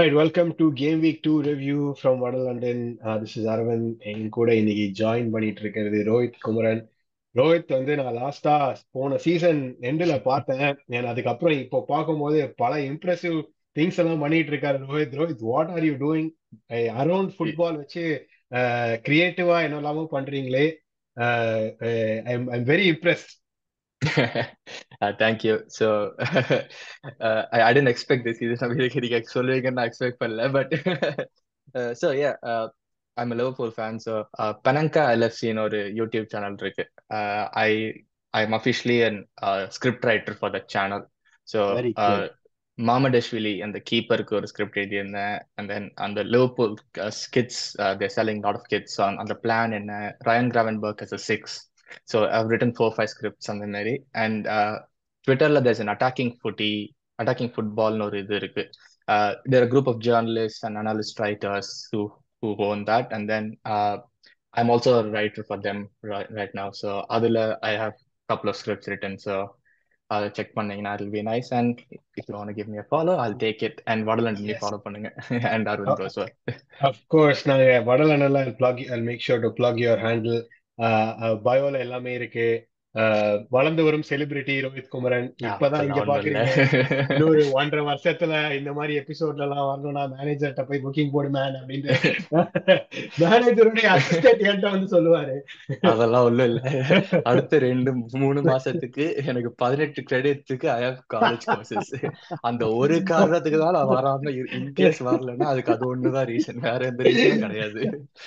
Alright, welcome to Game Week 2 review from Vada London. Uh, this is Arvind. என் கூட இன்னைக்கு join பண்ணிட்டு இருக்கிறது ரோஹித் குமரன் ரோஹித் வந்து நான் லாஸ்டா போன சீசன் எண்டில் பார்த்தேன் நான் அதுக்கப்புறம் இப்போ பார்க்கும்போது பல இம்ப்ரெசிவ் திங்ஸ் எல்லாம் பண்ணிட்டு இருக்காரு Rohit Rohit what are you doing around football வச்சு கிரியேட்டிவா என்னெல்லாமோ பண்றீங்களே I'm I'm very impressed uh, thank you. So uh, I, I didn't expect this. இது நம்ம நீங்க சொல்லுவீங்கன்னு நான் எக்ஸ்பெக்ட் பண்ணல but so yeah I'm Liverpool fan so பெனங்கா எல்எஃப்சின்னு ஒரு யூடியூப் சேனல் இருக்கு I I am officially and script writer for that channel so very good Mamardashvili அந்த கீப்பருக்கு ஒரு ஸ்கிரிப்ட் எழுதியிருந்தேன் அண்ட் தென் அந்த Liverpool kits they're selling lot of kits அந்த பிளான் என்ன Ryan Gravenberch as a six So I've written four or five scripts on the Mary and uh, Twitterல there's an attacking footy, attacking football ஒரு இது இருக்கு. Uh, there are a group of journalists and analyst writers who who own that and then uh, I'm also a writer for them right, right now. So அதுல I have a couple of scripts written so அதை check பண்ணீங்கன்னா it'll be nice and if you want to give me a follow I'll take it and வடலண்ட் நீ Yes. Follow பண்ணுங்க and Arvind goes well. Of course, நாங்க வடலனெல்லாம் I'll plug I'll make sure to plug your handle. பயோல எல்லாமே இருக்கு ஆஹ் வளர்ந்து வரும் celebrity Rohit Kumaran இப்பதான் இங்க அப்பெல்லாம் ஒண்ணும் இல்ல பாக்குறீங்க இன்னொரு ஒன்றரை வருஷத்துல இந்த மாதிரி எபிசோட்ல எல்லாம் வரணும்னா மேனேஜர்கிட்ட போய் புக்கிங் போடு மேன் அப்படின்னு மேனேஜருடைய அசிஸ்டன்ட் என்கிட்ட வந்து சொல்லுவாரு அதெல்லாம் ஒண்ணும் இல்ல அடுத்த ரெண்டு மூணு மாசத்துக்கு எனக்கு பதினெட்டு கிரெடிட்ஸுக்கு ஐ ஹவ் காலேஜ் கோர்சஸ் அந்த ஒரு காரணத்துக்கு தான் நான் வராம இன்கேஸ் வரலன்னா அதுக்கு அது ஒண்ணுதான் ரீசன் வேற எந்த ரீசனும் கிடையாது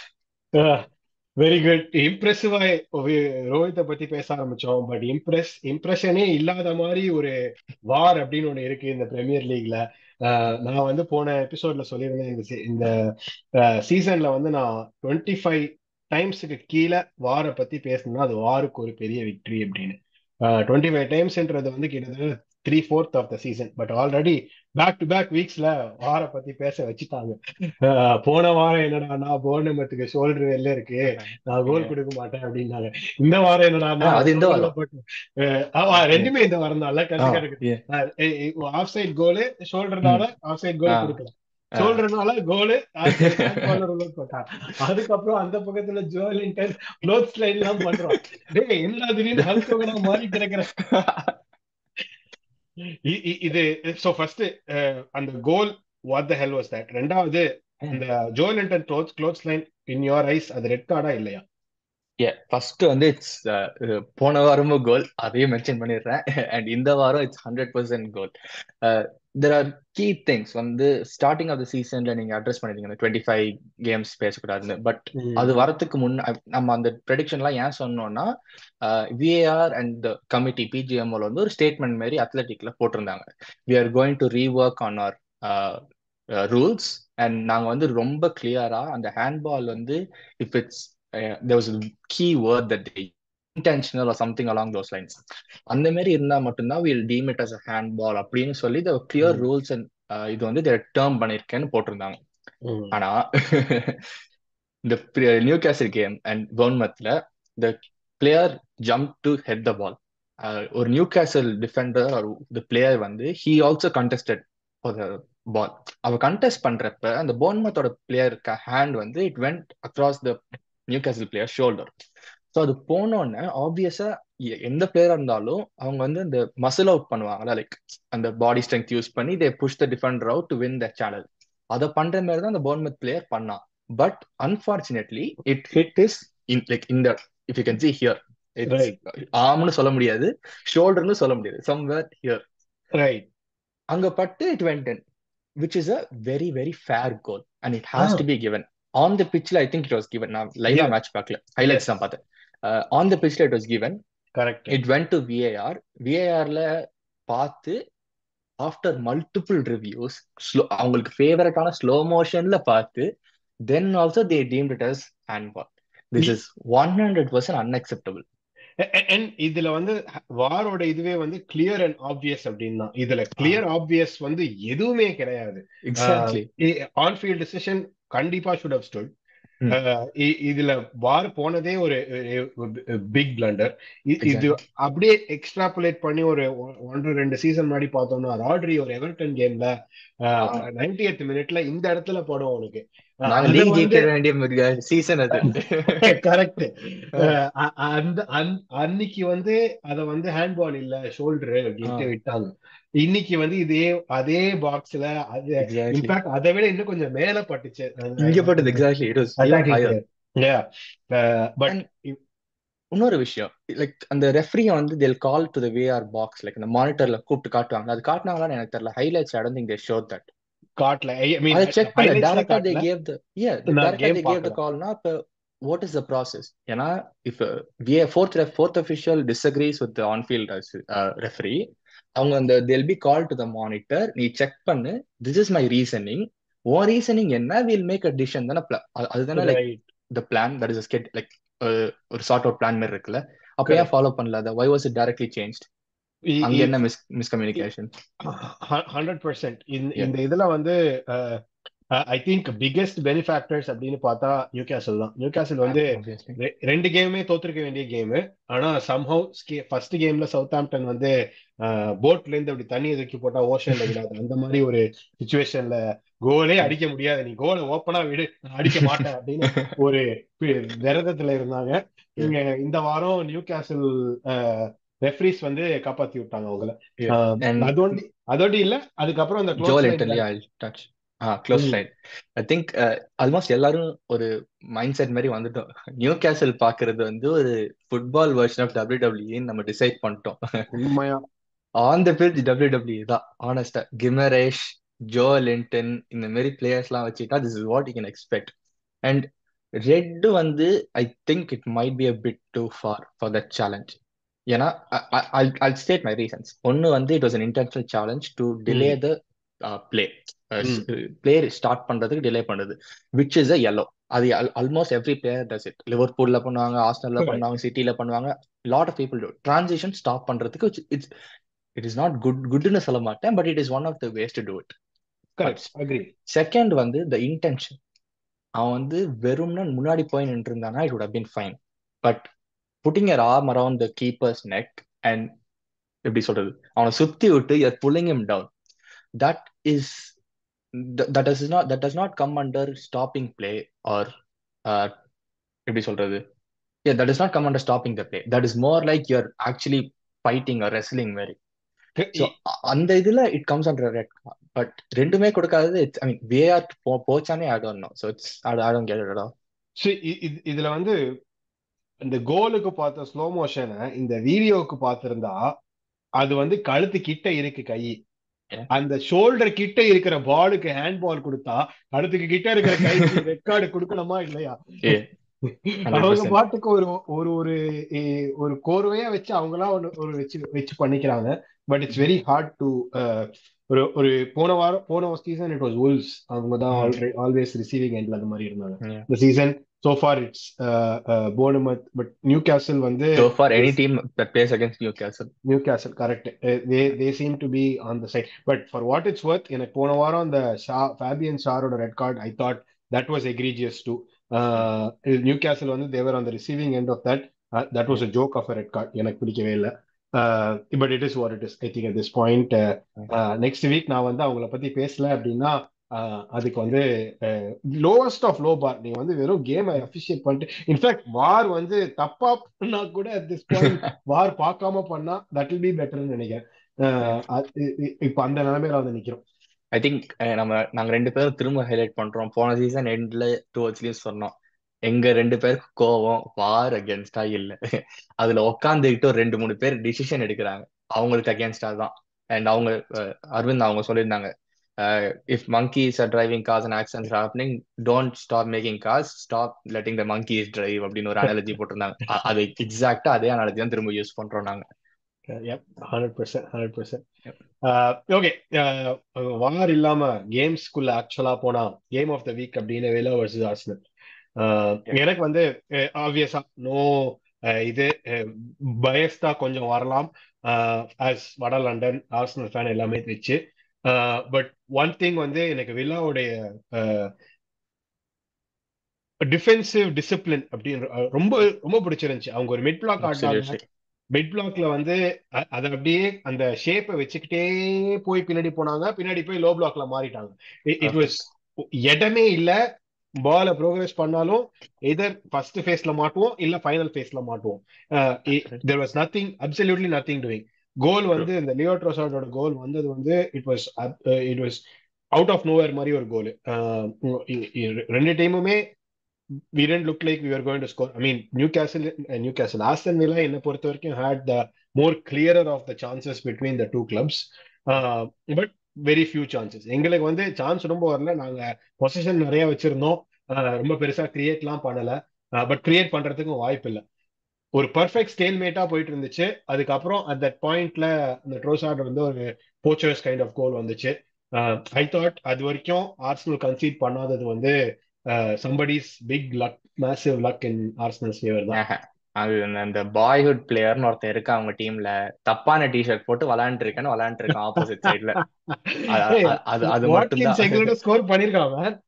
வெரி குட் இம்ப்ரெசிவா ரோஹித்தை பத்தி பேச ஆரம்பிச்சோம் பட் இம்ப்ரெஸ் இம்ப்ரெஷனே இல்லாத மாதிரி ஒரு வார் அப்படின்னு ஒண்ணு இருக்கு இந்த பிரீமியர் லீக்ல நான் வந்து போன எபிசோட்ல சொல்லியிருந்தேன் இந்த se- இந்த சீசன்ல வந்து நான் டுவெண்ட்டி ஃபைவ் டைம்ஸுக்கு கீழே வாரை பத்தி பேசணும்னா அது வாருக்கு ஒரு பெரிய விக்டரி அப்படின்னு டுவெண்ட்டி ஃபைவ் டைம்ஸ்ன்றது வந்து கிட்டத்தட்ட three fourth of the season but already back to back வீக்ஸ்ல வாரை பத்தி பேச வச்சுட்டாங்க அஹ் போன வாரம் என்னடா நான் போர்னமத்துக்கு ஷோல்டர் வெளில இருக்கு நான் கோல் கொடுக்க மாட்டேன் அப்படின்னாங்க இந்த வாரம் என்னடா அது இந்த வாரம் ஆமா ரெண்டுமே இந்த வாரம் தான் ஆ correct correct yeah. Offside goal ஷோல்டர்னால ஆஃப் சைட் கோல் ஆ கொடுக்கல ஆ ஷோல்டர்னால கோலு போட்டான் அதுக்கப்புறம் அந்த பக்கத்துல ஜோலின்டன் க்ளோத் லைன் எல்லாம் பண்றோம் டேய் என்ன திடீர்னு ஹல்கோகனா மாறி கிடக்குற இ- இ- இது சோ ஃபர்ஸ்ட் அந்த goal what the hell was that ரெண்டாவது அந்த Joelinton cloth cloth line in your eyes அது ரெட் கார்டா இல்லையா Yeah, first வந்து இட்ஸ் போன வாரமும் கோல் அதையும் மென்ஷன் பண்ணிடுறேன் அண்ட் இந்த வாரம் it's hundred percent goal there are key things வந்து ஸ்டார்டிங் ஆஃப் த சீசன்ல நீங்க அட்ரஸ் பண்ணிருக்கீங்க இந்த டுவெண்ட்டி ஃபைவ் கேம்ஸ் பேசக்கூடாதுன்னு பட் அது வரத்துக்கு முன்ன நம்ம அந்த ப்ரெடிக்ஷன்லாம் ஏன் சொன்னோம்னா விஏஆர் அண்ட் கமிட்டி பிஜிஎம்ஓல வந்து ஒரு ஸ்டேட்மெண்ட் மாதிரி அத்லெட்டிக்ல போட்டிருந்தாங்க we are going to rework on our rules and நாங்க வந்து ரொம்ப கிளியரா அந்த ஹேண்ட்பால் வந்து if it's there was a key word that they intentional or something along those lines அந்த மாதிரி இருந்தா மட்டும்தான் we'll deem it as a handball அப்படின்னு சொல்லி the clear ம். rules and uh, இது வந்து their term பண்ணிருக்கேன்னு போட்டிருந்தாங்க ம். ஆனா இந்த நியூ கேசல் கேம் அண்ட் பவுன்மத்ல the player jumped to head the ball Uh, ஒரு நியூ கேசல் டிஃபெண்டர் ஒரு the player வந்து he also contested for the ball அவ கண்டெஸ்ட் பண்றப்ப அந்த போன்மத்தோட பிளேயருக்கு ஹேண்ட் வந்து it went across the Newcastle player shoulder so அது போனோடனே ஆப்வியஸா எந்த பிளேயரா இருந்தாலும் அவங்க வந்து அந்த மசில் அவுட் பண்ணுவாங்கல்ல லைக் அந்த பாடி ஸ்ட்ரென்த் யூஸ் பண்ணி they push the defender out to win the channel அதை பண்ற மாதிரி தான் அந்த போன்மத் பிளேயர் பண்ணான் but unfortunately it hit is in like இந்த if you can see here it's right ஆம்னு சொல்ல முடியாது ஷோல்டர்னு சொல்ல முடியாது சம்வேர் ஹியர் ரைட் அங்க பட்டு it went in which is a very very fair goal and it uh has to be given on the பிச்சில் I think it was given நான் லைவா எஸ் மேட்ச் பார்க்கல ஹைலைட்ஸ் எஸ் தான் பார்த்தேன் ஆன் த பிச்சில் it was given correct it went to VAR விஏஆர்ல பார்த்து ஆஃப்டர் மல்டிபிள் ரிவ்யூஸ் ஸ்லோ அவங்களுக்கு ஃபேவரட்டான ஸ்லோ மோஷன்ல பார்த்து then also they deemed it as handball this is one hundred percent unacceptable and இதுல வந்து வாரோட இதுவே வந்து கிளியர் அண்ட் ஆப்வியஸ் அப்படின்னு தான் இதுல கிளியர் ஆப்வியஸ் வந்து எதுவுமே கிடையாது எக்ஸாக்ட்லி ஆன் ஃபீல்ட் டிசிஷன் கண்டிப்பா ஷுட் ஹவ் ஸ்டுட் ம். அஹ் இ- இதுல வார் போனதே ஒரு பிக் பிளண்டர் இது எக்ஸாக்ட்லி அப்படியே எக்ஸ்ட்ராபுலேட் பண்ணி ஒரு ஒ- ஒன்றரை ரெண்டு சீசன் முன்னாடி பார்த்தோம்னா ராட்ரி ஒரு எவர்டன் கேம்ல நைன்டி எய்த் மினிட்ல இந்த இடத்துல படும் அவனுக்கு அஹ் நாங்க அத லீக் வந்து ஜெயிக்க வேண்டிய சீசன் அது கரெக்ட் அந்த அன்- அன்னைக்கு வந்து அத வந்து ஹேண்ட்பால் இல்ல ஷோல்டர் அப்படின்ட்டு விட்டாங்க இன்னைக்கு வந்து இதே அதே பாக்ஸ்ல அது எக்ஸாக்ட்லி இன்ஃபேக்ட் அதை விட இன்னும் கொஞ்சம் மேல பட்டுச்சு இங்க பட்டது exactly it was even attacking higher but and இன்னொரு விஷயம் லைக் அந்த ரெஃப்ரியை வந்து they'll call to the VAR box like அந்த மானிட்டர்ல கூப்பிட்டு காட்டுவாங்க அது காட்டினாங்களான்னு எனக்கு தெரியல highlights I don't think they show that காட்ல ஐ மீன் அதை செக் பண்ண ஹைலைட்ஸ்ல டைரக்டா தே காட்டல கேவ் த யா நான் டைரக்டா கேம் தே கேவ் த பார்க்கல கால்னா இப்ப வாட் இஸ் த ப்ராசஸ் ஏன்னா if VAR fourth fourth official disagrees with on field referee அவங்க அந்த they'll be call to the monitor நீ செக் பண்ணு திஸ் இஸ் மை ரீசனிங் உன் ரீசனிங் என்ன வில் மேக் அ டிசிஷன் தானே pla- அது- அதுதானே like right the plan that is sketched like ஒரு சார்ட் அவுட் பிளான் மாதிரி இருக்குல்ல அப்ப ஏன் கரெக்ட் ஃபாலோ பண்ணல அதை why was it directly change அங்க என்ன miss miscommunication hundred percent yeah இந்த இதுல வந்து ஐ திங்க் பிக்கெஸ்ட் பெனிஃபேக்டர்ஸ் அப்படின்னு பார்த்தா நியூ கேசல் தான் நியூ கேசல் வந்து ஆப்வியஸ்லி ரெ- ரெண்டு கேமுமே தோத்துருக்க வேண்டிய கேம் ஆனா சம்ஹவ் ஃபர்ஸ்ட் கேம்ல சவுத் ஆம்டன் வந்து போட்ல இருந்து அப்படி தண்ணியை தூக்கி போட்டா ஓஷன்ல விடாது அந்த மாதிரி ஒரு சுச்சுவேஷன்ல கோலே அடிக்க முடியாது நீ கோலை ஓப்பனா விடு நான் அடிக்க மாட்டேன் அப்படின்னு ஒரு பி- விரதத்துல இருந்தாங்க இங்க இந்த வாரம் நியூ கேசல் ரெஃப்ரீஸ் வந்து காப்பாத்தி விட்டாங்க அவங்கள ஆஹ் அண்ட் அதோண்டி அதோட இல்ல அதுக்கப்புறம் அந்த close goal line entirely I touch a close hmm line I think almost எல்லாரும் ஒரு மைண்ட் செட் மாதிரி வந்துட்டோம் நியூ கேசல் பாக்குறது வந்து ஒரு ஃபுட்பால் வெர்ஷன் ஆஃப் டபிள்யூ டபிள்யூன்னு நம்ம டிசைட் பண்ணிட்டோம் உண்மையா on the field W W தான் ஆனஸ்டா கிமரேஷ் ஜோ லிண்டன் இந்த மாதிரி பிளேயர்ஸ்லாம் வச்சுட்டா this is what you can expect and red வந்து I think it might be a bit too far far that challenge ஏன்னா ஐ ஸ்டேட் மை ரீசன்ஸ் ஒன்னு வந்து it was unintentional challenge to delay hmm the play hmm player start பண்றதுக்கு delay பண்ணுது which is a yellow அது almost every player does it லிவர்பூல்ல பண்ணுவாங்க ஆஸ்டல்ல correct பண்ணுவாங்க சிட்டில பண்ணுவாங்க lot of people transition stop பண்றதுக்கு it's it is not good குட்னு சொல்ல மாட்டேன் but it is one of the ways to do it correct agree second வந்து த இன்டென்ஷன் அவன் வந்து வெறும்னா முன்னாடி போய் நின்று இருந்தானா it would have been fine but putting your arm around the keeper's neck and எப்படி சொல்றது அவனை சுத்தி விட்டு you're pulling him down that is that that does not that does not come under stopping play or uh, எப்படி சொல்றது yeah that does not come under stopping the play that is more like you're actually fighting or wrestling very so அந்த இதுல it comes under red but ரெண்டுமே கொடுக்காதது it's I mean VAR போச்சானே I don't know so it's I don't get it சரி, இ- இ- இதுல வந்து இந்த கோலுக்கு பார்த்த ஸ்லோ மோஷனை இந்த வீடியோவுக்கு பார்த்திருந்தா அது வந்து கழுத்து கிட்ட இருக்கு கை அந்த ஷோல்டர் கிட்ட இருக்கிற பாலுக்கு ஹேண்ட் பால் கொடுத்தா கழுத்துக்கு கிட்ட இருக்கிற கைக்கு ரெக்கார்டு கொடுக்கணுமா இல்லையா அவங்க பாட்டுக்கு ஒரு ஒரு ஒரு எ- ஒரு கோர்வையா வச்சு அவங்களா ஒண்ணு ஒரு வச்சு வச்சு பண்ணிக்கிறாங்க but it's very hard to ஒரு ஒரு போன வாரம் போன சீசன் இட் வாஸ் wolves அவங்க தான் Mm. ஆல்வேஸ் ரிசீவிங் எண்ட்ல அந்த மாதிரி இருந்தாங்க Yeah. இந்த season so far it's Bournemouth but Newcastle வந்து So for any team that plays against Newcastle, Newcastle correct they they seem to be on the side but for what it's worth எனக்கு போன வாரம் அந்த ஷா Fabian ஷாரோட red card I thought that was egregious to Newcastle வந்து they were on the receiving end of that that was a joke of red card எனக்கு பிடிக்கவே இல்லை but it is what it is I think at this point next week நான் வந்து அவங்கள பத்தி பேசல அப்படின்னா uh, அதுக்கு வந்து லோவஸ்ட் ஆஃப் லோ பார் நீங்க வந்து வெறும் கேமை அஃபிஷியேட் பண்ணிட்டு இன்ஃபேக்ட் வார் வந்து தப்பா பண்ணா கூட அட் திஸ் பாயிண்ட் வார் பார்க்காம பண்ணா தட் வில் பி பெட்டர்னு நினைக்கிறேன் அஹ் அது- இ- இ- இப்ப அந்த நிலைமையில வந்து நிக்கிறோம் I think uh, நம்ம நாங்க ரெண்டு பேரும் திரும்ப ஹைலைட் பண்றோம் போன சீசன் எண்ட்ல டுவர்ட்ஸ்லயும் சொன்னோம் எங்க ரெண்டு பேருக்கு கோவம் வார் அகேன்ஸ்டா இல்ல அதுல உட்காந்துக்கிட்டு ஒரு ரெண்டு மூணு பேர் டிசிஷன் எடுக்கிறாங்க அவங்களுக்கு அகேன்ஸ்டா தான் அண்ட் அவங்க uh, அரவிந்த் அவங்க சொல்லியிருந்தாங்க if monkeys are driving cars and accidents are happening don't stop making cars stop letting the monkeys drive அப்படின்னு ஒரு அனாலஜி போட்டிருந்தாங்க அ- அது எக்ஸாக்டா அதே அனாலஜி தான் திரும்ப யூஸ் பண்றோம் நாங்க hundred percent hundred percent okay VAR இல்லாம கேம்ஸ்குள்ள ஆக்சுவலா போனா கேம் ஆஃப் த வீக் அப்படின்னு வேலா வர்சஸ் ஆர்சனல் எனக்கு வந்து ஆப்வியஸா நோ இது பயஸ்தா கொஞ்சம் வரலாம் ஆஸ் வட லண்டன் ஆர்சனல் ஃபேன் எல்லாமே வச்சு பட் ஒன் திங் வந்து எனக்கு வில்லாவுடைய டிஃபென்சிவ் டிசிப்ளின் அப்படின்ற அஹ், ரொம்ப ரொம்ப பிடிச்சிருந்துச்சு அவங்க ஒரு மிட் பிளாக் ஆடினாங்க அப்சல்யூட்லி மிட் பிளாக்ல வந்து அ- அதை அப்படியே அந்த ஷேப்பை வச்சுக்கிட்டே போய் பின்னாடி போனாங்க பின்னாடி போய் லோ பிளாக்ல மாறிட்டாங்க இட் வாஸ் பர்ஃபெக்ட் இடமே இல்ல பால ப்ரோக்ரஸ் பண்ணாலும் எதர் ஃபர்ஸ்ட் ஃபேஸ்ல மாட்டுவோம் இல்ல ஃபைனல் ஃபேஸ்ல மாட்டுவோம் there was nothing absolutely nothing doing goal true வந்து இந்த லியோ ட்ரோசார்டோட கோல் வந்தது வந்து it was it was out of nowhere மாதிரி ஒரு கோல் ரெண்டு டீமுமே we didn't look like we were going to score. I mean, Newcastle, uh, Newcastle, Aston Villa என்ன பொறுத்த வரைக்கும் had the more clearer of the chances between the two clubs. Uh, but very few chances. எங்களுக்கு வந்து chance ரொம்ப வரல நாங்க position நிறைய வச்சிருந்தோம் Uh, ரொம்ப பெருசா கிரியேட்லாம் பண்ணல பட் கிரியேட் பண்றதுக்கும் வாய்ப்பு இல்லை ஒரு பர்ஃபெக்ட் ஸ்டேல்மேட்டா போயிட்டு இருந்துச்சு அதுக்கப்புறம் அட் தட் பாயிண்ட்ல அந்த ட்ரோசார்ட் வந்து ஒரு போச்சர்ஸ் கைண்ட் ஆஃப் கோல் வந்துச்சு ஐ தாட் அது வரைக்கும் ஆர்சனல் கன்சீட் பண்ணாதது வந்து somebody's big luck massive luck in Arsenal favour தான் ஆஹா. அது அந்த- அந்த பாய்ஹுட் பிளேயர்னு ஒருத்தன் இருக்கான் அவங்க டீம்ல தப்பான டிஷர்ட் போட்டு விளையாண்டு இருக்கேன்னு விளையாண்டு இருக்கான் ஆப்போசிட் சைடுல அது அது அது வாட்கின்ஸ் மட்டும்தான் எங்களோட ஸ்கோர் பண்ணிருக்கான் man.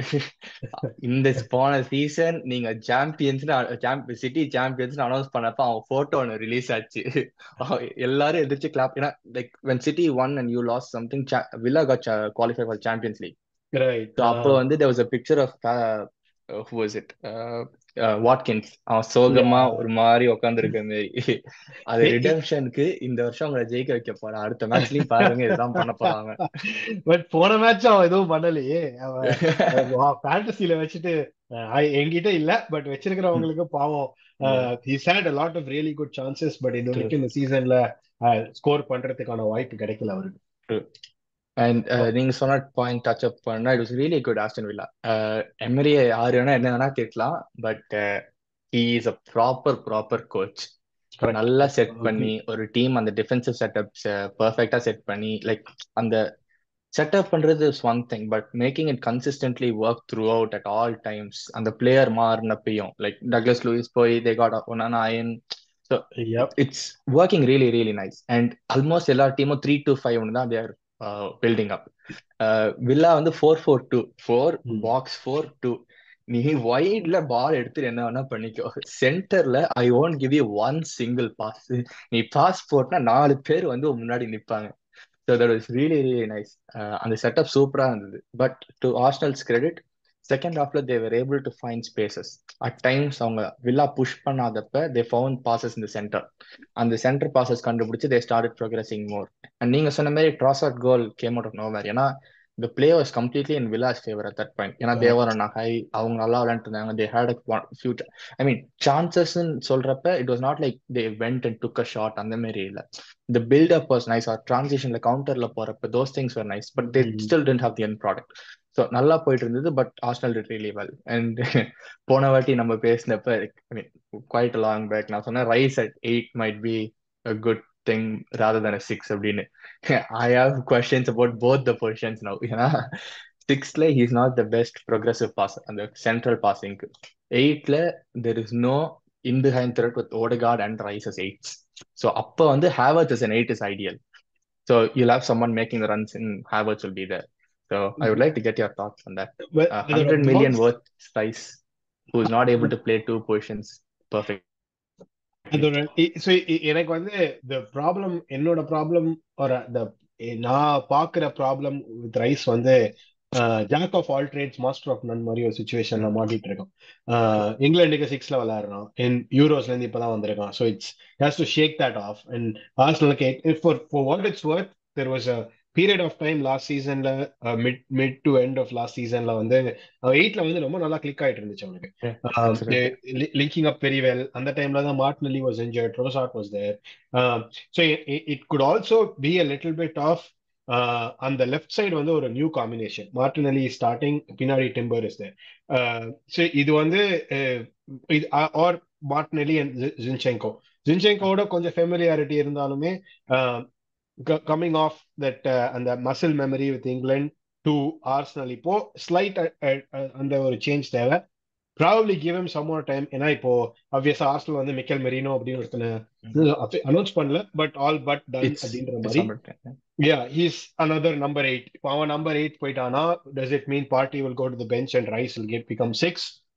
இந்த போன சீசன் நீங்க சாம்பியன்ஸ் சிட்டி சாம்பியன்ஸ் அனௌன்ஸ் பண்ணப்ப அவன் போட்டோ ஒன்று ரிலீஸ் ஆச்சு அவன் எல்லாரும் எதிர்த்து கிளாப் ஏன்னா like when City won and you lose something Villa got qualify for Champions League Right. So அப்போ Uh, வந்து there was a picture of uh, who was it uh, uh, Watkins அவன் சோகமா yeah. ஒரு மாதிரி உட்காந்துருக்க மாதிரி அது It- it- ரிடம்ஷனுக்கு இந்த வருஷம் அவங்களை ஜெயிக்க வைக்க போறான் அடுத்த மேட்ச்லயும் பாருங்க இதுதான் பண்ண போறாங்க பட் போன மேட்ச் அவன் எதுவும் பண்ணலையே அவன் ஃபேண்டசில வச்சுட்டு அஹ், I- என்கிட்ட இல்ல பட் வச்சிருக்கிறவங்களுக்கு பாவம் his had a lot of really good chances but இது வரைக்கும் இந்த சீசன்ல ஸ்கோர் பண்றதுக்கான வாய்ப்பு கிடைக்கல அவருக்கு அண்ட் நீங்க சொன்ன பாயிண்ட் டச் அப் பண்ணா it was really good Aston Villa எமரியை யாரு வேணா என்ன வேணா கேட்கலாம் but he is a proper proper coach Correct. நல்லா செட் Okay. பண்ணி ஒரு டீம் அந்த டிஃபென்சிவ் செட்டப்ஸ் பர்ஃபெக்டா செட் பண்ணி லைக் அந்த செட்டப் பண்றது is one thing but making it consistently work throughout at all times அந்த பிளேயர் மாறினப்பையும் லைக் டக்ளஸ் லூயிஸ் போய் they got one in so Yep. It's working really really nice and almost எல்லா டீமும் three to five தான் they're building up Villa வந்து four four two four Hmm. Box four two நீ வைட்ல ball எடுத்து என்ன வேணா பண்ணிக்கோ சென்டர்ல I won't give you one single pass நீ பாஸ் போட்டா நாலு பேர் வந்து உன் முன்னாடி நிப்பாங்க so that was really really nice அந்த செட்டப் சூப்பரா இருந்தது but to Arsenal's credit second ஹாஃப்ல they were able to find spaces at times அவங்க வில்லா புஷ் பண்ணாதப்ப தே ஃபவுண்ட் பாசஸ் இந்த சென்டர் அந்த சென்டர் பாசஸ் கண்டுபிடிச்சு they started progressing more and நீங்க சொன்ன மாதிரி Trossard goal came out of nowhere ஏன்னா the play was completely in Villa's favor at that point. ஏன்னா they were on a high அவங்க நல்லா விளையாண்டு இருந்தாங்க they had a future I mean chances சொல்றப்ப it was not like they went and took a shot அந்த மாதிரி இல்ல the build up was nice or transitionல counterல போறப்ப those things were nice but they Mhm. still didn't have the end product so நல்லா போயிட்டு இருந்தது but Arsenal did really well and போன வாட்டி நம்ம பேசினப்ப I mean quite long back நான் சொன்னேன் Rice at eight might be a good thing rather than a six அப்படின்னு I have questions about both the positions now. ஏன்னா சிக்ஸ்ல he's not the best progressive pass அந்த central பாசிங்க்கு எயிட்ல there is no in behind threat with Odegaard and Rice's eights so அப்போ வந்து Havertz is an eight is ideal so you have someone making the runs in Havertz will be there so I would like to get your thoughts on that But அதோட hundred million box- worth Rice who is not able to play two positions perfect அதோட இ- so இ- எனக்கு வந்து the problem என்னோட problem ஒரு the நான் பாக்குற ப்ராப்ளம் வித் ரைஸ் வந்து jack of all trades master of none மாதிரி ஒரு சுச்சுவேஷன்ல மாட்டிட்டு இருக்கோம் ஆஹ் இங்கிலாந்துக்கு சிக்ஸ்ல விளையாடுறான் இன் யூரோஸ்ல இருந்து இப்பதான் வந்திருக்கான் so it's has to shake that off and ஆர்சனலுக்கு for for what it's worth there was a period of time last சீசன்ல mid mid to end of last சீசன்ல வந்து எயிட்ல வந்து ரொம்ப நல்லா கிளிக் ஆயிட்டு இருந்துச்சு அவனுக்கு லிங்கிங் அப் வெரி வெல் அந்த டைம்ல தான் Martinelli was injured Trossard was there so it could also be a little bit of அந்த லெஃப்ட் சைடு வந்து ஒரு நியூ காம்பினேஷன் மார்டினலி ஸ்டார்டிங் பின்னாடி டிம்பர் இஸ் தேர் ஸோ இது வந்து ஆர் மார்டினலி அண்ட் ஜின்செங்கோ ஜின்செங்கோட கொஞ்சம் ஃபெமிலியாரிட்டி இருந்தாலுமே கம்மிங் ஆஃப் தட் அந்த muscle memory with England to Arsenal இப்போ ஸ்லைட் அந்த ஒரு சேஞ்ச் தேவை probably give him some more time ஏன்னா இப்போ ஆப்வியஸா ஆர்ஸ்னல் வந்து மிக்கல் மெரினோ அப்படின்னு ஒருத்தனை அனௌன்ஸ் பண்ணல பட் ஆல் பட் டன் அப்படின்ற மாதிரி yeah he's another number eight இப்போ அவன் நம்பர் எயிட் போயிட்டானா does it mean Partey will go to the bench and Rice will get become six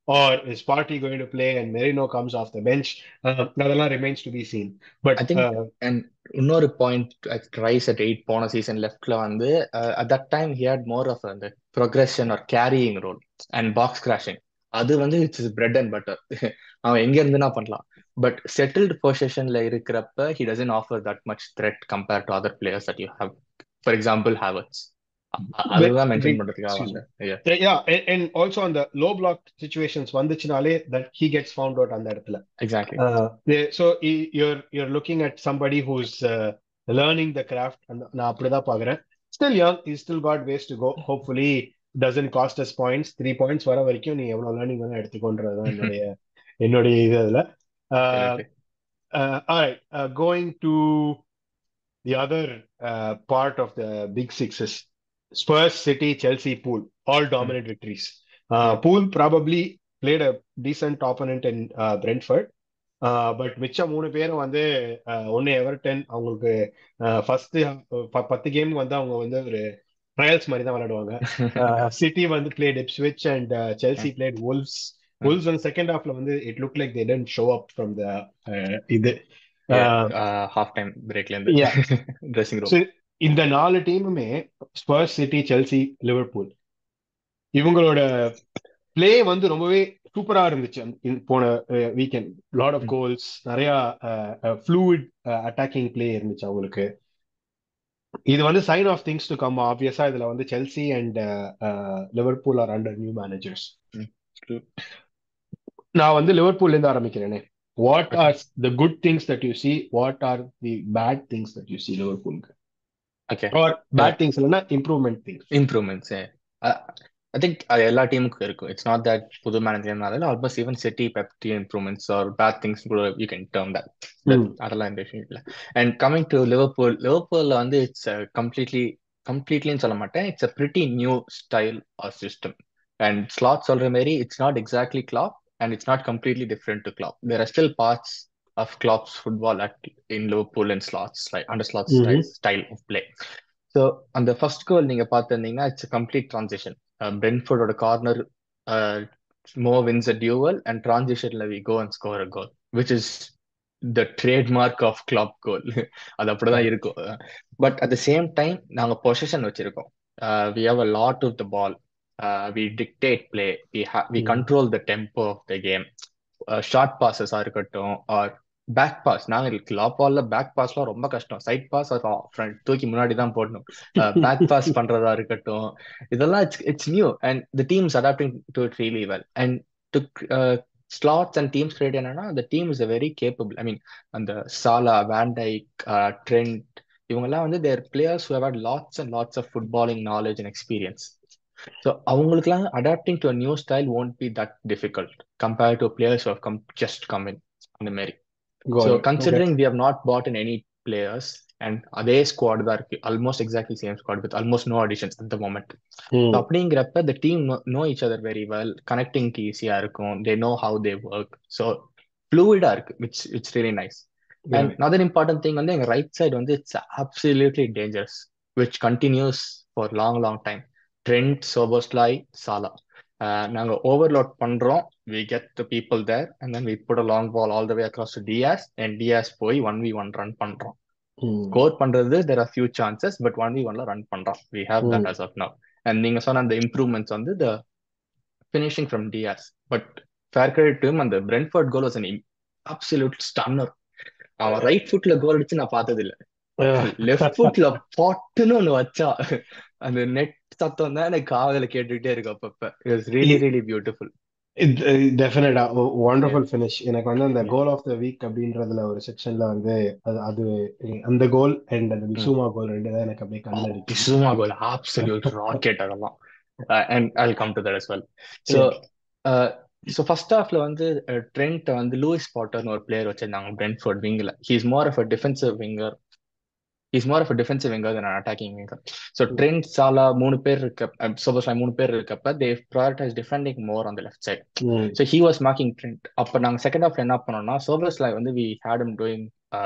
or is Party going to play and Merino comes off the bench? Uh, அதெல்லாம் remains to be seen. But I think uh, and இன்னொரு point Rice at eight போன season லெஃப்ட்ல வந்து at that time he had more of அந்த progression or carrying role and box crashing அது வந்து it's is bread and butter அவன் எங்க இருந்துனா பண்ணலாம் பட் செட்டில்டு பொசிஷன்ல இருக்கிறப்ப he doesn't offer that much threat compare to other players that you have for example Havertz அதுதான் மென்ஷன் பண்றதுக்காக excuse me. வந்தேன் Yeah, Yeah, and, and also on the low block situations வந்துச்சுனாலே that he gets found out அந்த இடத்துல. exactly Uh, yeah, so i- you're you're looking at somebody who's uh, learning the craft. and நான் அப்படிதான் பார்க்கிறேன். Still young, he's still got ways to go. Hopefully, doesn't cost us points. Three points வர வரைக்கும் நீ எவ்வளவு learning வேணா எடுத்துக்கோன்றதுதான் என்னுடைய என்னுடைய இது அதுல. Uh, Exactly. uh, all right, uh, going to the other uh, part of the big sixes. Spurs, City, Chelsea, Pool, all dominant victories. Uh, Pool probably played a decent opponent in uh, Brentford. But மிச்சம் மூணு பேரும் வந்து ஒன்னு Everton அவங்களுக்கு first பத்து game வந்து அவங்க வந்து ஒரு ட்ரையல்ஸ் மாதிரி தான் விளையாடுவாங்க சிட்டி வந்து played Ipswich and Chelsea played wolves wolves வந்து செகண்ட் ஹாஃப்ல வந்து it look like they tend show up from the இது ஹாஃப் டைம் பிரேக்ல இருந்து Yeah. ட்ரெஸ்ஸிங் So, ரூம் இந்த நாலு டீமுமே ஸ்பர்ஸ் சிட்டி செல்சி லிவர்பூல் இவங்களோட பிளே வந்து ரொம்பவே சூப்பரா இருந்துச்சு அந்த- இந்த போன வீக்கெண்ட் லாட் ஆஃப் கோல்ஸ் நிறைய ஃப்ளூயிட் அட்டாக்கிங் பிளே இருந்துச்சு அவங்களுக்கு இது வந்து sign of things to come ஆப்வியஸா இதுல வந்து Chelsea and Liverpool are under new managers நான் வந்து லிவர்பூல்ல இருந்து ஆரம்பிக்கிறேனே what Okay. Are the good things that you see what are the bad things that you see லிவர்பூலுக்கு ஓகே ஆர் பேட் திங்ஸ் இல்லைன்னா improvement things improvements I think அது எல்லா டீமுக்கும் இருக்கும் இட்ஸ் நாட் தட் புது மேனேஜர்னால ஆல்மோஸ்ட் ஈவன் சிட்டி பெப்டி improvements are bad things கூட யூ கேன் டேர்ம் தட் அதெல்லாம் இந்த விஷயம் இல்லை அண்ட் கமிங் டு லிவர்பூல் லிவர்பூல்ல வந்து இட்ஸ் கம்ப்ளீட்லி கம்ப்ளீட்லின்னு சொல்ல மாட்டேன் it's a pretty new style or system and Slot சொல்ற மாதிரி it's not exactly Klopp and it's not completely different to Klopp there are still parts of Klopp's football at in Liverpool and Slot's under Slot Mhm. Style of play so அந்த first goal நீங்க பார்த்துருந்தீங்கன்னா it's complete transition பிரென்ஃபோர்டோட corner Mo wins a duel and ட்ரான்சிஷன்ல we go and score a goal which is the trademark of Klopp goal அது அப்படிதான் இருக்கும் but at the same time நாங்க possession வச்சிருக்கோம் we have a lot of the ball we dictate play we we Mm. Control the tempo of the game short பாசஸா இருக்கட்டும் or back pass நாங்க Klopp பால்ல back பாஸ்லாம் ரொம்ப கஷ்டம் side pass front தூக்கி முன்னாடி தான் போடணும் பேக் பாஸ் பண்றதா இருக்கட்டும் இதெல்லாம் it's it's new and the teams adapting to it really well and to Slot's and teams create என்னன்னா அந்த team is a very capable I mean அந்த சாலா வேண்டைக் ட்ரெண்ட் இவங்கெல்லாம் வந்து there players who have lots and lots of footballing knowledge and experience so அவங்களுக்குலாம் adapting to new style won't be that difficult compare to players have come just come in அந்த மாதிரி Got so it. Okay. Considering we have not bought in any players and அதே squad தான் இருக்கு almost exactly same squad with almost no additions at the moment Mm. அப்படிங்கிறப்ப the team know each other very well கனெக்டிங்க்கு ஈஸியா இருக்கும் they know how they work so ஃப்ளூயிடா இருக்கு which it's really nice and Yeah. Other important thing வந்து எங்க right side வந்து it's absolutely dangerous which continues for long long time trend சோபோஸ்லாய் Salah நாங்க overload பண்றோம் we get the people there and then we put a long ball all the way across to Diaz and Diaz போய் one v one run பண்றோம் Mm. Score பண்றது there are few chances but one v ஒன்ல run பண்றோம் we have Mm. That as of now and நீங்க சொன்ன அந்த improvements வந்து the finishing from Diaz but fair credit to அந்த Brentford goal was an absolute stunner அவன் right ஃபுட்ல goal அடிச்சு நான் பார்த்தது இல்ல லெஃப்ட் ஃபுட்ல பாட்டுன்னு ஒண்ணு வச்சா அந்த நெட் சத்தம் தான் எனக்கு காதல கேட்டுக்கிட்டே இருக்கு அப்பப்ப இட்ஸ் ரியலி ரியலி பியூட்டிஃபுல் டெஃபினட்டா ஒண்டர்ஃபுல் ஃபினிஷ் எனக்கு வந்து அந்த கோல் ஆஃப் த வீக் அப்படின்றதுல ஒரு செக்ஷன்ல வந்து அது அது அந்த கோல் அண்ட் அந்த விசுமா கோல் ரெண்டு தான் எனக்கு அப்படியே கண்ணில் அடிக்கும் பிசுமா கோல் அப்சல்யூட் ராக்கெட் அதெல்லாம் and I come to that as well so so first ஹாஃப்ல வந்து ட்ரெண்ட் வந்து லூயிஸ் பாட்டர்னு ஒரு பிளேயர் வச்சிருந்தாங்க பிரென்ஃபோர்ட் விங்ல he's more of a defensive winger is more of defensive winger then attacking winger so Trent Salah மூணு பேர் இருக்க சப்போஸ் மூணு பேர் இருக்கப்ப they prioritize defending more on the left side so he was marking Trent அப்போ நாங்கள் second ஹாஃப்ல என்ன பண்ணோம்னா சோபர்ஸ் லை வந்து we had him doing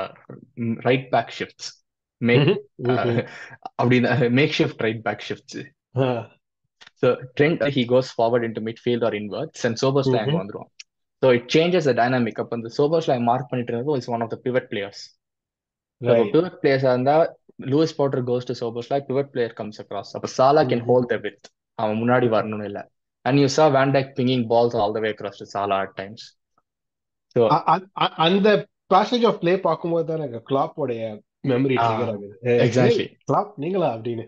right back shifts make அப்படின்னு make shift right back shifts so so Trent he goes forward into midfield or inwards and சோபர்ஸ்லாம் அங்கே ம்ஹும். வந்துருவான் so it changes the dynamic அப்போ இந்த சோபர்ஸ்லாம் mark பண்ணிட்டு இருந்தது is one of the pivot players so இப்போ ரைட் பிவட் பிளேயர்ஸாக இருந்தால் லூயிஸ் போட்டர் கோஸ் டு சோபர்ஸ்லாம் பிவட் பிளேயர் கம்ஸ் அக்ராஸ் அப்போ சாலா கேன் ம்ஹும். ஹோல்ட் த வித் அவன் முன்னாடி வரணும்னு இல்லை and you saw Van Dijk pinging balls all the way across to Salah at times so அ- அ- அ- அந்த பேசேஜ் ஆஃப் ப்ளே பார்க்கும்போது தான் எனக்கு கிளாப்போடைய மெமரி ட்ரிகர் ஆகுது ஏ, ஏய் எக்ஸாக்ட்லி கிளாப் நீங்களா அப்படின்னு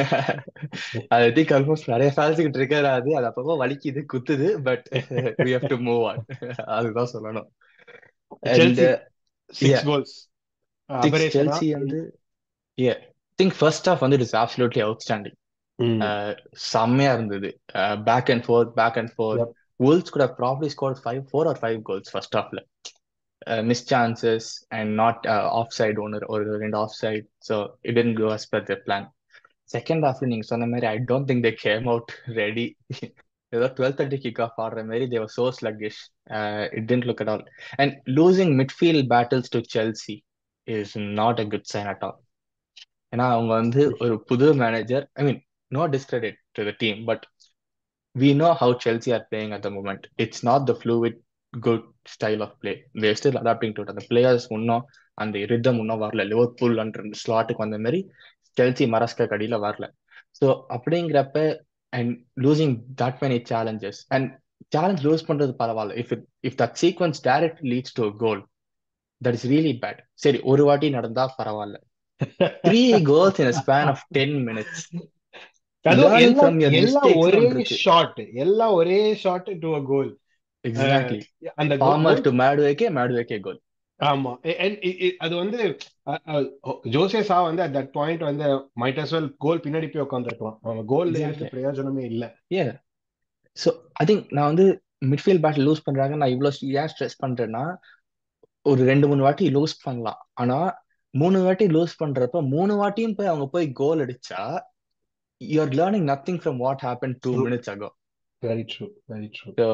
ம். அது திங்க் ஆல்மோஸ்ட் நிறைய ஃபேன்ஸுக்கு ட்ரிகர் ஆகுது அது அப்பப்போ வலிக்குது குத்துது but we have to move on அதுதான் சொல்லணும் and Chelsea six yeah goals six அபரேஷனா செல்சி வந்து yeah திங்க் ஃபர்ஸ்ட் ஹாஃப் வந்து இட் இஸ் அப்சல்யூட்லி அவுட்ஸ்டாண்டிங் ம் செம்மையா இருந்தது back and forth back and forth Yep. Wolves could have probably scored five, four or five goals first half. Uh, missed chances and not uh, offside owner or ரெண்டு offside. So it didn't go as per their plan. Second ஹாஃப்ல நீங்க சொன்ன மாதிரி I don't think they came out ready ஏதோ twelve thirty kick off ஆடுற மாதிரி they were so sluggish it didn't look at all and losing midfield battles to Chelsea is not a good sign at all ஏன்னா அவங்க வந்து ஒரு புது manager I mean no discredit to the team but we know how Chelsea are playing at the moment. It's not the fluid, good style of play. They're still adapting to it. அந்த players இன்னும் அந்த rhythm இன்னும் வரல Liverpool அன்ற ஸ்லாட்டுக்கு வந்த மாதிரி Chelsea மரஸ்க கடியில வரல so அப்படிங்கிறப்ப and losing that many challenges and challenge lose பண்றது பரவாயில்ல if if that sequence direct leads to goal that is really bad சரி ஒரு வாட்டி நடந்தா பரவாயில்ல three goals in span of ten minutes அதுவும் லேர்ன் எல்லாம் ஃப்ரம் யர் எல்லாம் மிஸ்டேக்ஸ் ஒரே ஒன்று இருக்கு ஷாட் எல்லாம் ஒரே shot to a goal exactly அந்த former goal to Madueke Madueke goal ஆமா எ- and i- i- அது வந்து அ- அ- ஜோசே சா வந்து அட் தட் பாயிண்ட் வந்து மைட் அஸ் வெல் கோல் பின்னாடி போய் உட்காந்துருக்கலாம் அவங்க கோல்ல எக்ஸாக்ட்லி எடுத்து பிரயோஜனமே இல்ல ஏ ஸோ ஐ திங்க் நான் வந்து மிட்ஃபீல்ட் பேட்டில் லூஸ் பண்றாங்க நான் இவ்வளோ ஏன் ஸ்ட்ரெஸ் பண்றேன்னா ஒரு ரெண்டு மூணு வாட்டி லூஸ் பண்ணலாம் ஆனா மூணு வாட்டி லூஸ் பண்றப்ப மூணு வாட்டியும் போய் அவங்க போய் கோல் அடிச்சா you're learning nothing from what happen two three minutes ago very true very true so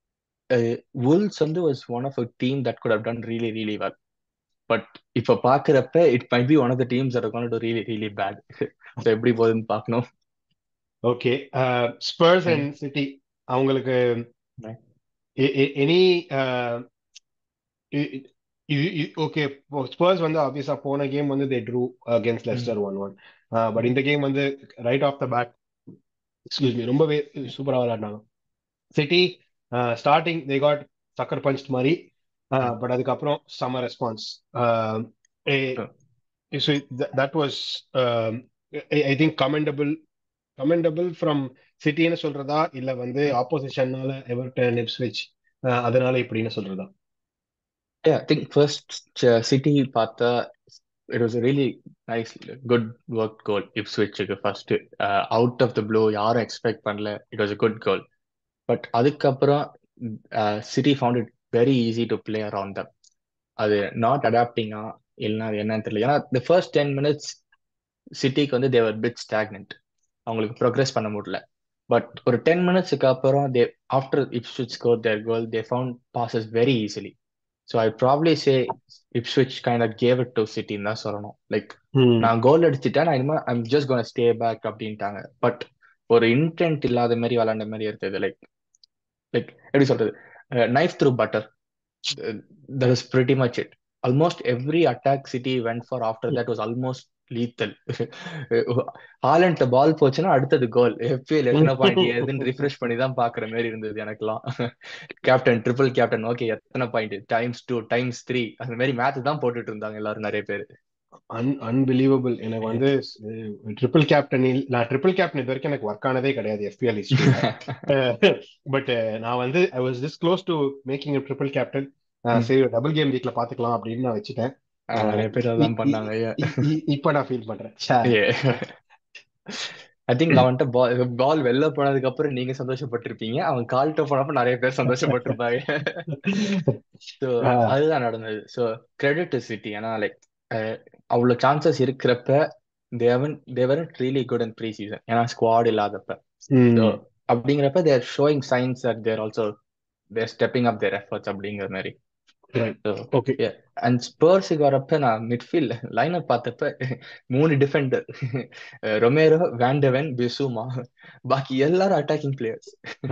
Wolves வந்து was one of a team that could have done really really well but இப்போ பாக்குறப்ப it might be one of the teams that gone to really really bad so எப்படி போகுதுன்னு பார்க்கணும் okay Spurs ம். And City அவங்களுக்கு Right. Any okay Spurs வந்து ஆப்வியஸா போன கேம் வந்து தே ட்ரூ அகேன்ஸ்ட் ம். லெஸ்டர் ஒன் ஒன் பட் இந்த கேம் வந்து right off the bat excuse me ரொம்பவே சூப்பரா விளையாடினாங்க City starting they got sucker punch மாதிரி ம். பட் அதுக்கப்புறம் சம்ம response Sure. so th- that was um, I, I think commendable commendable from சிட்டின்னு சொல்றதா இல்ல வந்து ஆப்போசிஷன்னால எவர்டன் இப்ஸ்விச் அதனால இப்படின்னு சொல்றதா Yeah, I think first uh, City பார்த்தா it was a really nice good work goal Ipswichக்கு first uh, out of the blue யாரும் எக்ஸ்பெக்ட் பண்ணல it was a good goal but அதுக்கப்புறம் uh, City found it very easy to play around them அது not அடாப்டிங்கா இல்லைன்னா அது என்னன்னு தெரியல ஏன்னா the first டென் மினிட்ஸ் சிட்டிக்கு வந்து தேவர் பிட் ஸ்டாக்னன்ட் அவங்களுக்கு ப்ரோக்ரஸ் பண்ண முடியல பட் ஒரு டென் மினிட்ஸுக்கு அப்புறம் they after Ipswich score their goal they found passes very easily so I probably say Ipswich kind of gave it to சிட்டின்னு தான் சொல்லணும் லைக் நான் கோல் அடிச்சிட்டேன் நான் இனிமே I'm just gonna stay back அப்படின்ட்டாங்க பட் ஒரு இன்டென்ட் இல்லாத மாதிரி விளாண்ட மாதிரி இருந்தது லைக் லைக் எப்படி சொல்றது knife through butter that is pretty much it. Almost every attack City went for after that was almost lethal. Haaland ball போச்சுன்னா அடுத்தது கோல் எஃபிஎல் எத்தனை பாயிண்ட் ஏதுன்னு ரிஃப்ரெஷ் பண்ணி தான் பாக்குற மாதிரி இருந்தது எனக்குலாம் கேப்டன் ட்ரிபிள் கேப்டன் ஓகே எத்தனை point times two times three அந்த மாதிரி மேட்ச் தான் போட்டுட்டு இருந்தாங்க எல்லாரும் நிறைய பேர் அன் அன்பிலீவபிள் எனக்கு வந்து ட்ரிபிள் கேப்டன் நான் ட்ரிபிள் கேப்டன் இது வரைக்கும் எனக்கு ஒர்க் ஆனதே கிடையாது எஃபிஎல் ஹிஸ்டரியில பட் நான் வந்து I was this close to making triple captain சரி டபுள் கேம் வீக்ல பாத்துக்கலாம் அப்படின்னு நான் வச்சுட்டேன் நிறைய பேர் அதான் பண்ணாங்க இப்ப நான் ஃபீல் பண்றேன் ஐ திங்க் நான் வந்துட்டு பால் பால் வெளில போனதுக்கு அப்புறம் நீங்க சந்தோஷப்பட்டிருப்பீங்க அவன் கால்ட்ட போனப்ப நிறைய பேர் சந்தோஷப்பட்டிருப்பாங்க ஸோ அதுதான் நடந்தது ஸோ கிரெடிட் டு சிட்டி ஏன்னா லைக் அவ்வளவு சான்சஸ் இருக்கிறப்ப they've they were really good and preseason ஏன்னா ஸ்குவாட் இல்லாதப்ப ஸோ அப்படிங்கிறப்ப they're showing signs at their also they're stepping up their efforts அப்படிங்கிற மாதிரி ரைட் ஸோ ஓகே அண்ட் ஸ்பர்ஸுக்கு வரப்ப நான் மிட்ஃபீல்ட் லைனப் பார்த்தப்ப மூணு டிஃபெண்டர் ரொமேரோ வேண்டவன் பிசுமா பாக்கி எல்லாரும் attacking players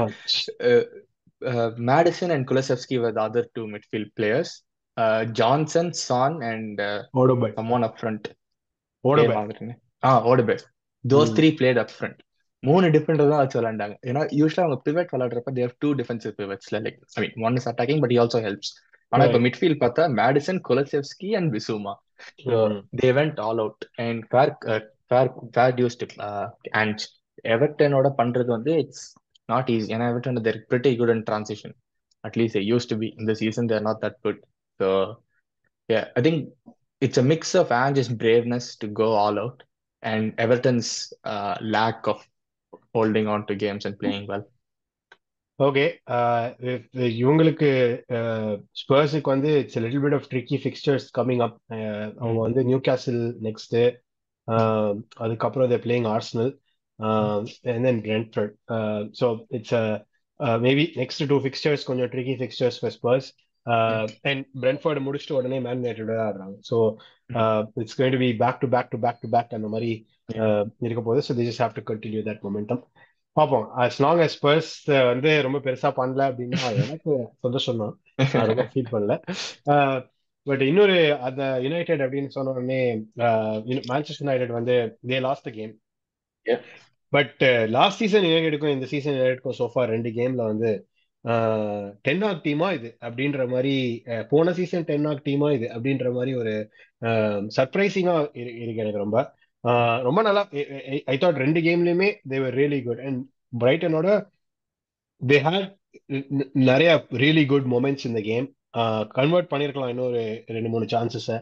Maddison and Kulusevski were the other two midfield players uh, Johnson, Son and uh, Odobert someone up front பேர் ஓடோபை மறந்துட்டேனே. ஆ ஓடபே தோஸ் ம். த்ரீ பிளேட் அப் ஃப்ரண்ட் மூணு defender தான் வச்சு விளையாண்டாங்க ஏன்னா யூஸ்வலா அவங்க பிவட் விளையாடுறப்ப தேவ் டூ டிஃபென்சிவ் பிவட்ஸ்ல like I mean one is attacking but also helps ஆனா இப்ப Right. மிட்ஃபீல்ட் பார்த்தா Maddison Kulusevski and Bissouma so ம். They went all out and fair fair fair dues to and எவர்டனோட பண்றது வந்து it's not easy ஏன்னா Everton they're pretty good and transition at least use to be இந்த season they're not that good so yeah, I think it's a mix of Ange's braveness to go all out and Everton's uh, lack of holding on to games and playing well. Okay இவங்களுக்கு ஸ்பர்ஸுக்கு வந்து it's little bit of tricky fixtures coming up அவங்க வந்து Newcastle next அதுக்கப்புறம் they playing Arsenal and then Brentford so it's maybe next two fixtures கொஞ்சம் tricky fixtures for Spurs and Brentford முடிச்சுட்டு உடனே Man United ஆடுறாங்க so it's going to be back to back to back to back அந்த மாதிரி uh, இருக்க போகுது so this have to continue that momentum பார்ப்போம் as long as Spurs வந்து ரொம்ப பெருசா பண்ணல அப்படின்னா எனக்கு சந்தோஷம் தான் நான் ரொம்ப ஃபீல் பண்ணல பட் இன்னொரு அந்த யுனைடெட் அப்படின்னு சொன்ன உடனே மேன்செஸ்டர் யுனைடெட் வந்து they last game Yeah. But last season யுனைடெடுக்கும் இந்த சீசன் யுனைடெடுக்கும் சோஃபா ரெண்டு கேம்ல வந்து டென் ஆக் டீமா இது அப்படின்ற மாதிரி அஹ், போன சீசன் டென் ஆக் டீமா இது அப்படின்ற மாதிரி ஒரு சர்ப்ரைசிங்கா இருக்கு எனக்கு ரொம்ப அஹ், ரொம்ப நல்லா ஐ தாட் ரெண்டு கேம்லயுமே தேவர் ரியலி குட் அண்ட் பிரைட்டனோட தே ஹேட் நிறைய ரியலி குட் மொமெண்ட்ஸ் இந்த கேம் கன்வெர்ட் பண்ணியிருக்கலாம் இன்னொரு ரெண்டு மூணு சான்சஸை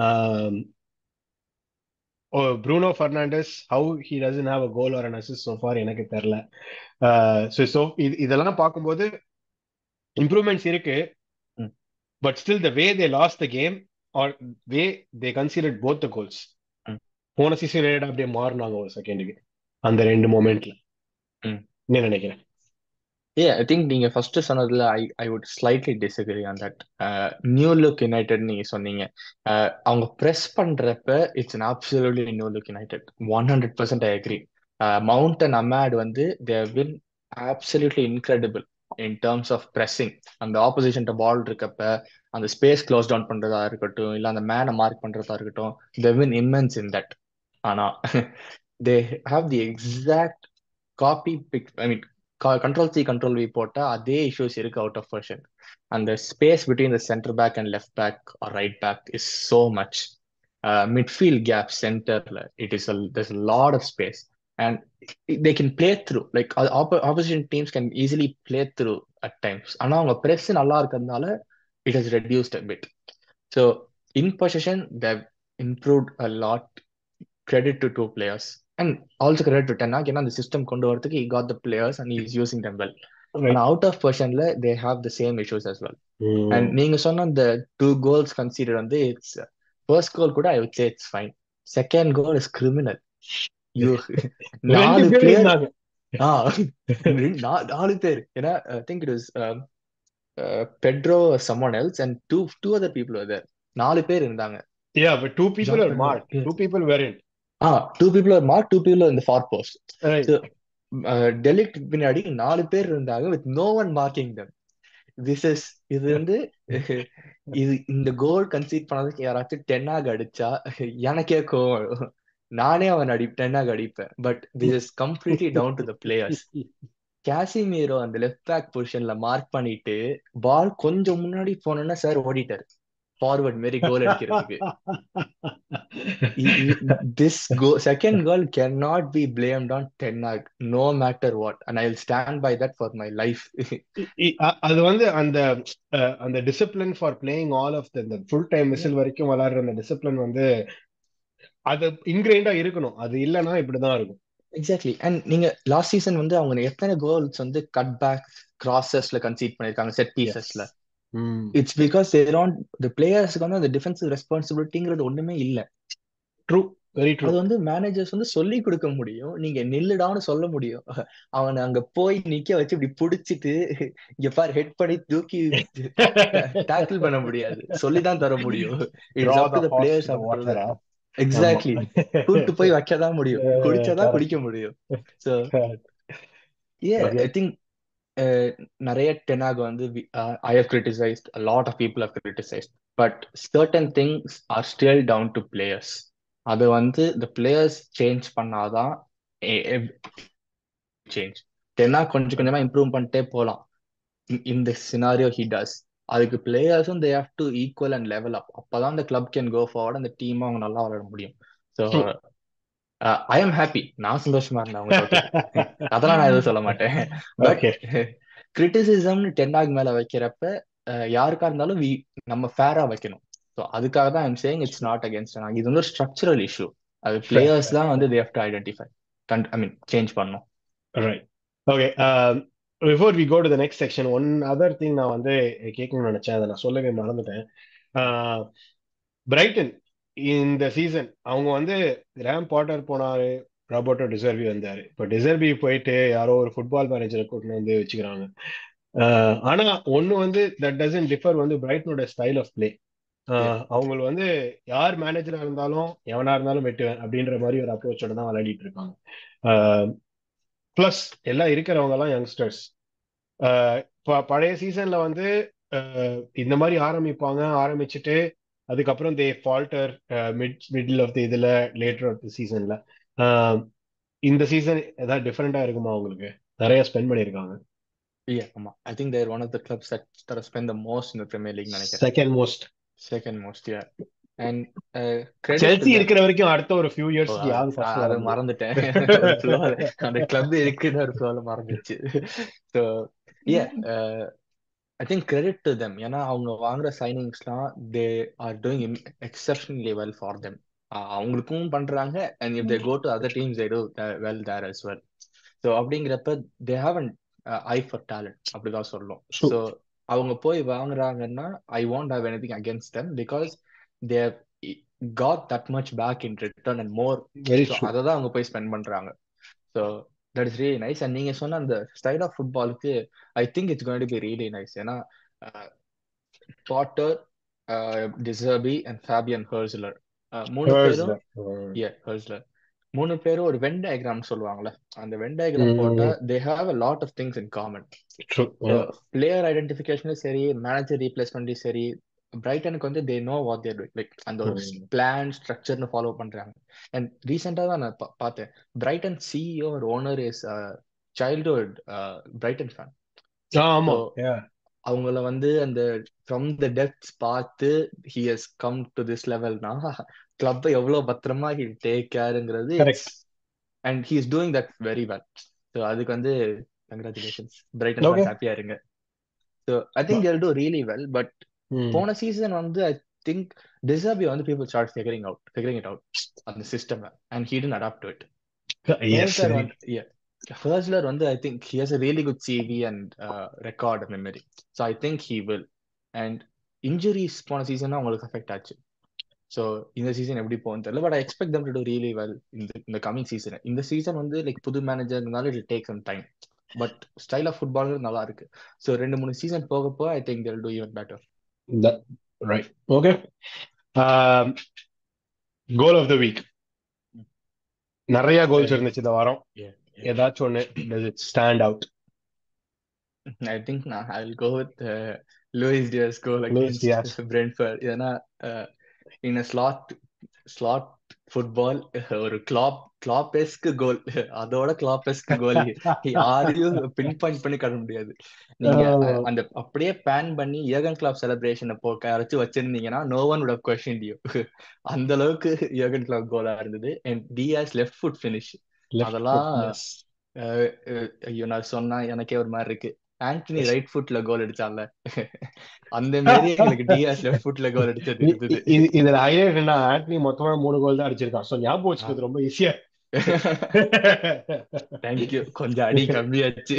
oh Bruno Fernandes how he doesn't have a goal or an assist so far எனக்கு தெரியல ஸோ ஸோ இது இதெல்லாம் பார்க்கும்போது இம்ப்ரூவ்மெண்ட்ஸ் இருக்கு ம். But still the way they lost the game or way they conceded both the goals ம். போன season அப்படியே மாறினாங்க ஒரு செகண்டுக்கு அந்த ரெண்டு மொமெண்ட்ல ம். என்ன நினைக்கிறேன் Yeah, I think நீங்க ஃபர்ஸ்ட் சொன்னதுல I I would slightly disagree on that new look United நீங்க சொன்னீங்க Uh, அவங்க ப்ரெஸ் பண்றப்ப it's an absolutely new look United one hundred percent I agree Mount and Amad வந்து they've been absolutely incredible in terms of pressing அந்த opposition ball இருக்கப்ப அந்த space close down பண்றதா இருக்கட்டும் இல்ல அந்த மேனை மார்க் பண்றதா இருக்கட்டும் they've been immense in that ஆனா they have the exact copy pick I mean control C control V போட்டா அதே இஷ்யூஸ் இருக்கு அவுட் ஆஃப் வெர்ஷன் அந்த space between the centre back and left back or right back is so much midfield gap சென்டர்ல it is there's a lot of space and they can play through like oppo- opposition teams can easily play through at times ஆனா அவங்க press நல்லா இருக்கிறதுனால it has reduced a bit so in possession they've improved a lot credit to two players and also credit to Ten Hag ஏன்னா அந்த system கொண்டு வரதுக்கு he got the players and he is using them well ஆனா out of பொசிஷன்ல they have the same issues as well and நீங்க சொன்ன அந்த two goals considered வந்து it's first goal கூட I would say it's fine second goal is criminal you ரெண்டு நாலு பேர் பிளேயர் இருந்தாங்க ஆ நா- நாலு பேர் ஏன்னா I think it was Pedro someone else and two two other people were there நாலு பேர் இருந்தாங்க yeah but two people John are Pedro, marked yeah. two people weren't ah two people were marked two people were in the far post right so டெலிட் பின்னாடி நாலு பேர் இருந்தாங்க with no one marking them this is இது வந்து இது இந்த goal concede பண்ணதுக்கு யாராச்சும் டென்னாக அடிச்சா எனக்கே கோவம் வரும். நானே அவன் அடி டென்னாக அடிப்பேன் but this is completely down to the players Casemiro அந்த லெஃப்ட் பேக் பொசிஷன்ல மார்க் பண்ணிட்டு பால் கொஞ்சம் முன்னாடி போனோன்னா சார் ஓடிட்டாரு ஃபார்வர்ட் மாரி கோல் அடிக்கிறதுக்கு this go second goal can not be blamed on Ten Hag no matter what and I will stand by that for my life இ- அ- அது வந்து அந்த அஹ், அந்த discipline for playing all of the full time மிசில் வரைக்கும் விளையாடுற அந்த டிசிப்ளின் வந்து அது இன்கிரைண்டா இருக்கணும் அது இல்லைன்னா இப்படிதான் இருக்கும் எக்ஸாக்ட்லி அண்ட் நீங்க லாஸ்ட் சீசன் வந்து அவங்க எத்தனை கோல்ஸ் வந்து கட் பேக் கிராசஸ்ல கன்சீட் பண்ணிருக்காங்க செட் பீசஸ்ல இட்ஸ் பிகாஸ் த பிளேயர்ஸ்க்கு வந்து அந்த டிஃபென்சிவ் ரெஸ்பான்சிபிலிட்டிங்கிறது ஒண்ணுமே இல்ல ட்ரூ வெரி ட்ரூ அது வந்து மேனேஜர்ஸ் வந்து சொல்லி கொடுக்க முடியும் நீங்க நில்லுடான்னு சொல்ல முடியும் அவனை அங்க போய் நிக்க வச்சு இப்படி புடிச்சிட்டு இங்க பாரு ஹெட் பண்ணி தூக்கி டேக்கிள் பண்ண முடியாது சொல்லிதான் தர முடியும் it's Draw up to the the horse players to the water, huh? Exactly கூட்டு போய் வைக்கதான் முடியும் குடிச்சாதான் குடிக்க முடியும் so uh Okay. I think நிறைய டெனாக் வந்து I have criticised lot of people have criticised but certain things are still down to players அது வந்து இந்த பிளேயர்ஸ் சேஞ்ச் பண்ணாதான் சேஞ்ச் டென்னா கொஞ்சம் கொஞ்சமா இம்ப்ரூவ் பண்ணிட்டே போலாம் இந்த சினாரியோ ஹி டஸ் அதுக்கு பிளேயர்ஸும் they have to equal and level up அப்பதான் அந்த கிளப் கேன் கோ ஃபார்வர்ட் அந்த டீம் அவங்க நல்லா விளையாட முடியும் ஸோ ஐ எம் ஹாப்பி நான் சந்தோஷமா இருந்தேன் அவங்க தோத்தது. அதெல்லாம் நான் எதுவும் சொல்ல மாட்டேன் பட் Okay. கிரிட்டிசிசம் டென்னாக் மேல வைக்கிறப்ப அஹ், யாருக்கா இருந்தாலும் we- நம்ம ஃபேரா வைக்கணும் ஸோ அதுக்காக தான் I'm saying it's not against இது வந்து ஒரு ஸ்ட்ரக்சரல் இஷ்யூ அது பிளேயர்ஸ் தான் வந்து they have to identify I mean change பண்ணணும் Right. Okay. Um, before we go to the next section, one other thing நான் வந்து கேட்கணும்னு நினைச்சேன் அதை நான் சொல்லவே மறந்துட்டேன் பிரைட்டன் இந்த சீசன் அவங்க வந்து கிராம் பாட்டர் போனாரு ராபர்ட்டோ டிசர்வி வந்தாரு இப்போ டிசர்வி போயிட்டு யாரோ ஒரு ஃபுட்பால் மேனேஜரை கூட்டிட்டு வந்து வச்சுக்கிறாங்க ஆஹ் ஆனா ஒண்ணு வந்து தட் டசன்ட் டிஃபர் வந்து பிரைட்டனோட ஸ்டைல் ஆஃப் பிளே அவங்க வந்து யார் மேனேஜரா இருந்தாலும் எவனா இருந்தாலும் வெட்டுவேன் அப்படின்ற மாதிரி ஒரு அப்ரோச்சோட தான் விளையாடிட்டு இருக்காங்க பிளஸ் எல்லாம் இருக்கிறவங்க எல்லாம் யங்ஸ்டர்ஸ் பழைய சீசன்ல வந்து ஆஹ் இந்த மாதிரி ஆரம்பிப்பாங்க ஆரம்பிச்சுட்டு அதுக்கப்புறம் they falter mid middle of the இதுல லேட்டர் ஆஃப் தி சீசன்ல இந்த சீசன் ஏதாவது டிஃப்ரெண்டா இருக்குமா உங்களுக்கு நிறைய ஸ்பெண்ட் பண்ணியிருக்காங்க Yeah, ஆமா I think they're one of the clubs that that spend the most in Premier League நினைக்கிறேன் second most second most yeah and credit to Chelsea இருக்கிற வரைக்கும் அடுத்த ஒரு ஃபியூ இயர்ஸ்க்கு யாரும் ஃபர்ஸ்ட் அதை வர முடியாது மறந்துட்டேன் ஒரு flow ல, அந்த கிளப் இருக்குன்னு ஒரு ஃப்ளோல மறந்துச்சு so uh I think credit to them ஏன்னா அவங்க வாங்குற சைனிங்ஸ்லாம் they are doing exceptionally well for them அவங்களுக்கும் பண்றாங்க and if they go to other teams they do well there as well so அப்படிங்கிறப்ப they have an eye for talent அப்படிதான் சொல்லும் True. So அவங்க போய் வாங்குறாங்கன்னா I won't have anything against them because they got that much back in return and more very so true அதை தான் அவங்க போய் ஸ்பெண்ட் பண்றாங்க so that is really nice and நீங்க சொன்ன அந்த ஸ்டைல் ஆஃப் ஃபுட்பாலுக்கு I think it's going to be really nice ஏன்னா Potter De Zerbi and Fabian Hurzeler மூணு பேரும் yeah ஹர்ஸ்லர் மூணு பேரும் ஒரு வென் டயக்ராம் சொல்லுவாங்கல்ல அந்த வென் டயக்ராம் போட்டா they have a lot of things in common true player ஐடென்டிஃபிகேஷனும் சரி மேனேஜர் ரீப்ளேஸ்மெண்ட்டும் சரி பிரைட்டனுக்கு வந்து they know what they're like அந்த ஒரு Hmm. பிளான் ஸ்ட்ரக்சர்னு ஃபாலோ பண்றாங்க அண்ட் ரீசெண்டா தான் நான் பா- பார்த்தேன் பிரைட்டன் சிஇஓ ஒரு owner is childhood Brighton fan ஆமா So, yeah அவங்கள வந்து அந்த ஃப்ரம் த டெப்த்ஸ் பார்த்து he has come to this லெவல்னா கிளப்பை எவ்வளவு பத்திரமா ஹி டேக் கேருங்கிறது Correct. And he is doing that very well so அதுக்கு வந்து கங்க்ராச்சுலேஷன்ஸ் பிரைட்டன் Okay. ஃபேன்ஸ் ஹாப்பியா இருங்க so I think they'll do really well but Hmm. போன சீசன் வந்து ஐ திங்க் டிசர்பி வந்து people start figuring out figuring it out அந்த system and he didn't adapt to it yes Hurzeler very- வந்து yeah. Hurzeler வந்து I think he has a really good CV and record memory so I think he will and injuries போன season அவங்களுக்கு affect ஆச்சு so இந்த season எப்படி போகும் தெரியல but I expect them to do really well இந்த இந்த கமிங் சீசன் இந்த சீசன் வந்து லைக் புது மேனேஜர் இருந்தாலும் it take some time but style of football நல்லா இருக்கு ஸோ ரெண்டு மூணு சீசன் போக போக I think they'll do even better That, right. Okay. Um, goal of the week. நிறைய கோல்ஸ் இருந்துச்சு இந்த வாரம் ஏதாச்சும் ஒண்ணு does it stand out I think nah, I'll go with uh, Luis Diaz goal Luis against Diaz. Brentford. ஏன்னா uh, in a slot slot football ஒரு Klopp Kloppesque goal அதோட கிளாப்பெஸ்க் கோல் யாரையும் பின் பாயிண்ட் பண்ணி காட்ட முடியாது நீங்க Oh. அஹ், அந்த அப்படியே பேன் பண்ணி யர்கன் கிளாப் செலிப்ரேஷனை போ யாராச்சும் வச்சிருந்தீங்கன்னா no one would have questioned you அந்த அளவுக்கு யர்கன் கிளாப் கோலா இருந்தது and Diaz left foot finish Left அதெல்லாம் foot, yes. அஹ் அஹ் ஐயோ நான் சொன்னா எனக்கே ஒரு மாதிரி இருக்கு ஆண்டனி ரைட் ஃபுட்ல கோல் அடிச்சான்ல அந்த மாதிரி எங்களுக்கு டிஆஸ் லெஃப்ட் ஃபுட்ல கோல் அடிச்சது இ- இருந்தது இ- இது- இதுல ஹைலைட் என்ன ஆண்டனி மொத்தமா மூணு கோல் தான் அடிச்சிருக்கான் சோ ஞாபகம் வச்சுக்கிறது ரொம்ப ஈஸியா தேங்க்யூ கொஞ்சம் அடி கம்மியாச்சு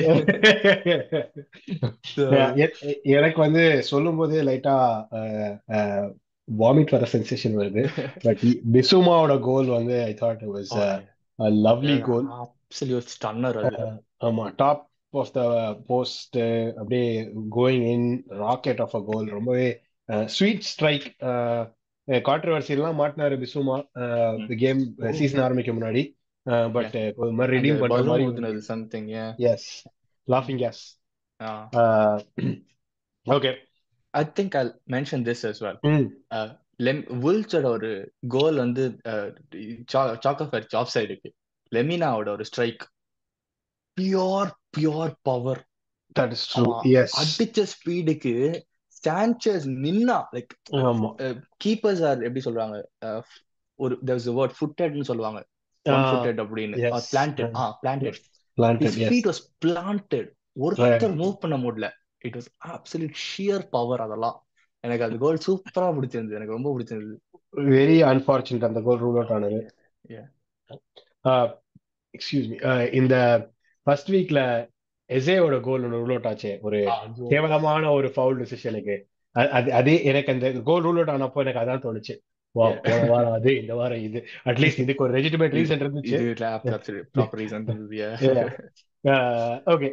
So, எ- எ- எனக்கு வந்து சொல்லும் போதே லைட்டா வாமிட் வர சென்சேஷன் வருது பட் பிசுமாவோட கோல் வந்து I thought it was lovely goal absolute stunner அது ஆமா டாப் ஆஃப் த போஸ்ட் அப்படியே going in rocket of a goal ரொம்பவே ஸ்வீட் ஸ்ட்ரைக் கான்ட்ரவர்சிலாம் மாட்டினாரு பிசுமா கேம் சீசன் ஆரம்பிக்க முன்னாடி பட் ஒரு மாதிரி ரெடீம் பண்ற மாதிரி ஊத்துனது சம்திங் எஸ் லாஃபிங் gas okay I think I mention this as well லெம் வுல்ஸோட ஒரு கோல் வந்து சாக்கோஃபர் ஆஃப் சைடுக்கு லெமினாவோட ஒரு strike pure pure power that is true எஸ் அடிச்ச ஸ்பீடுக்கு சான்சஸ் நின்னா லைக் ஆமா கீப்பர்ஸ் ஆர் எப்படி சொல்றாங்க ஒரு தேர்ஸ் a word footed சொல்லுவாங்க ஒன் ஃபுட்டட் அப்படின்னு yes. Planted ah planted planted his yes feet was planted ஒருத்தர் மூவ் பண்ண முடியல it was absolute sheer power அதெல்லாம் எனக்கு அது கோல் சூப்பரா பிடிச்சிருந்தது எனக்கு ரொம்ப பிடிச்சிருந்தது வெரி அன்பார்ச்சுனேட் அந்த கோல் ரூல் அவுட் ஆனது Yeah. எக்ஸ்கியூஸ் மீ இந்த ஃபர்ஸ்ட் வீக்ல எசேவோட கோல் ஒன்று ரூல் அவுட் ஆச்சு ஒரு கேவலமான ஒரு ஃபவுல் டிசிஷனுக்கு அது அதே எனக்கு அந்த கோல் ரூல் அவுட் ஆனப்போ எனக்கு அதான் தோணுச்சு வா Yeah. போன வாரம் அது இந்த வாரம் இது அட்லீஸ்ட் இதுக்கு ஒரு ரெஜிடிமேட் ரீசன் இருந்துச்சு இது proper reason okay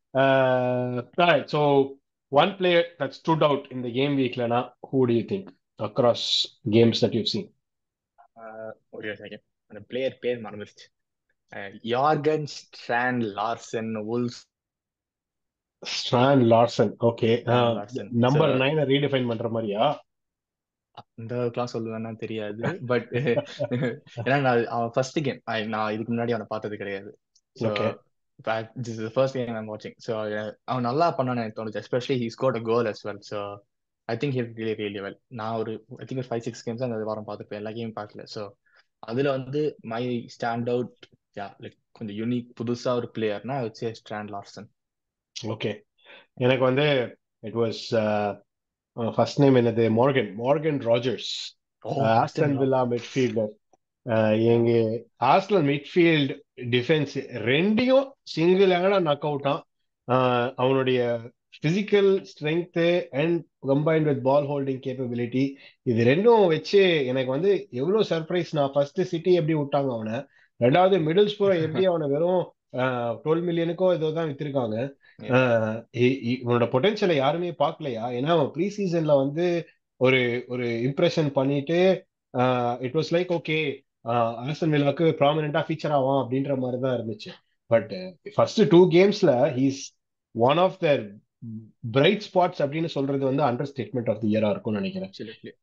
so one player that stood out இந்த கேம் வீக்லனா who do you think across games that you seen ஒரே செகண்ட் அந்த பிளேயர் பேர் மறந்துருச்சு Jorgen Strand Larsen Wolves Strand Larsen okay Larsen number நைனை redefine பண்ற மாதிரியா அந்த அளவுக்குலாம் சொல்லுவேன்னா தெரியாது பட் ஏன்னா நான் அவன் ஃபர்ஸ்ட் கேம் நான் இதுக்கு முன்னாடி அவனை பார்த்தது கிடையாது so Okay. This is first game I'm வாட்சிங் ஸோ அவன் நல்லா பண்ணான்னு எனக்கு தோணுச்சு especially he scored a goal as well so I think he really really well நான் ஒரு I think five six games அந்த வாரம் பார்த்துருப்பேன் எல்லா கேமும் பார்க்கல ஸோ அதுல வந்து my stand out yeah like கொஞ்சம் யூனிக் புதுசா ஒரு பிளேயர்னா வச்சு ஸ்ட்ராண்ட் லார்சன் ஓகே எனக்கு வந்து இட் வாஸ் ஃபர்ஸ்ட் நேம் என்னது Morgan Morgan Rogers Aston Villa midfielder எங்க ஆஸ்டன் மிட்ஃபீல்ட் டிஃபென்ஸ் ரெண்டையும் சிங்கிள் ஹேண்டா நாக் அவுட்டான் அவனுடைய physical strength and combined with ball holding capability இது ரெண்டும் வச்சு எனக்கு வந்து எவ்வளவு சர்ப்ரைஸ் நான் ஃபர்ஸ்ட் சிட்டி எப்படி விட்டாங்க அவனை ரெண்டாவது மிடில் ஸ்போரை எப்படி அவனை வெறும் டுவெல் மில்லியனுக்கோ ஏதோ தான் வித்திருக்காங்க இவனோட பொட்டன்ஷியலை யாருமே பார்க்கலையா ஏன்னா அவன் ப்ரீ சீசன்ல வந்து ஒரு ஒரு இம்ப்ரெஷன் பண்ணிட்டு it was like okay Aston வில்லாக்கு ப்ராமினெண்டா ஃபீச்சர் ஆவான் அப்படின்ற மாதிரி தான் இருந்துச்சு பட் ஃபர்ஸ்ட் டூ கேம்ஸ்ல he's one of the bright spots அப்படின்னு சொல்றது வந்து அண்டர் ஸ்டேட்மெண்ட் ஆஃப் தி இயரா இருக்கும்னு நினைக்கிறேன்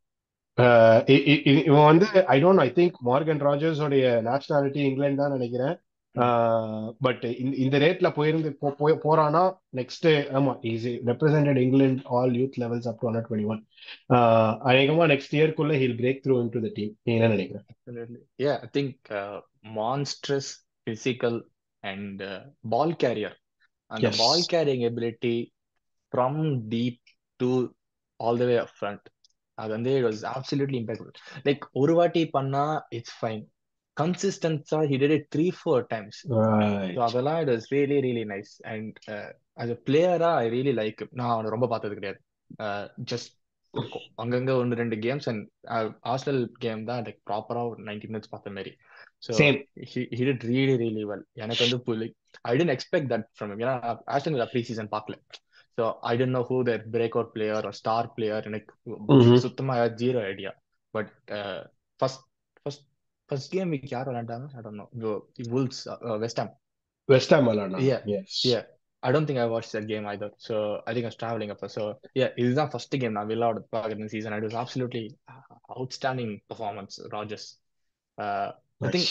இவன் வந்து I don't I think Morgan Rogers உடைய நேஷனாலிட்டி இங்கிலாந்து தான் நினைக்கிறேன் பட் இந்த ரேட்ல போயிருந்து போறானா நெக்ஸ்ட் ஆமா இஸ் ரெப்ரசென்டட் இங்கிலாந்து all youth levels up to hundred twenty one அநேகமா நெக்ஸ்ட் இயர்க்குள்ள he'll break through in to the team நீ என்ன நினைக்கிறேன் yeah I think monstrous physical and ball carrier அந்த ball carrying ability from deep to all the way up front அது வந்து it was absolutely impactable like ஒரு வாட்டி பண்ணா it's fine கன்சிஸ்டன்ஸா he did it three four times அதெல்லாம் it was really really nice and as a பிளேயரா I really like நான் அவனை ரொம்ப பார்த்தது கிடையாது ஜஸ்ட் இருக்கும் அங்கங்க ஒன்று ரெண்டு கேம்ஸ் அண்ட் ஹாஸ்டல் கேம் தான் லைக் ப்ராப்பரா ஒரு நைன்டி மினிட்ஸ் பார்த்த மாதிரி so he did really really well எனக்கு வந்து like I didn't expect that from ஏன்னா ஆஸ்டன் ப்ரீ சீசன் பார்க்கல so I didn't know who the break out player star player எனக்கு சுத்தமா zero idea but first first first game week யார் விளையாண்டாங்க I don't know Wolves West Ham West Ham விளையாண்டாங்க yeah yeah I don't think I watch that game either so I think I was traveling அப்போ so yeah இதுதான் first game நான் வில்லாவோட பார்க்குற season it was absolutely outstanding performance Rogers I think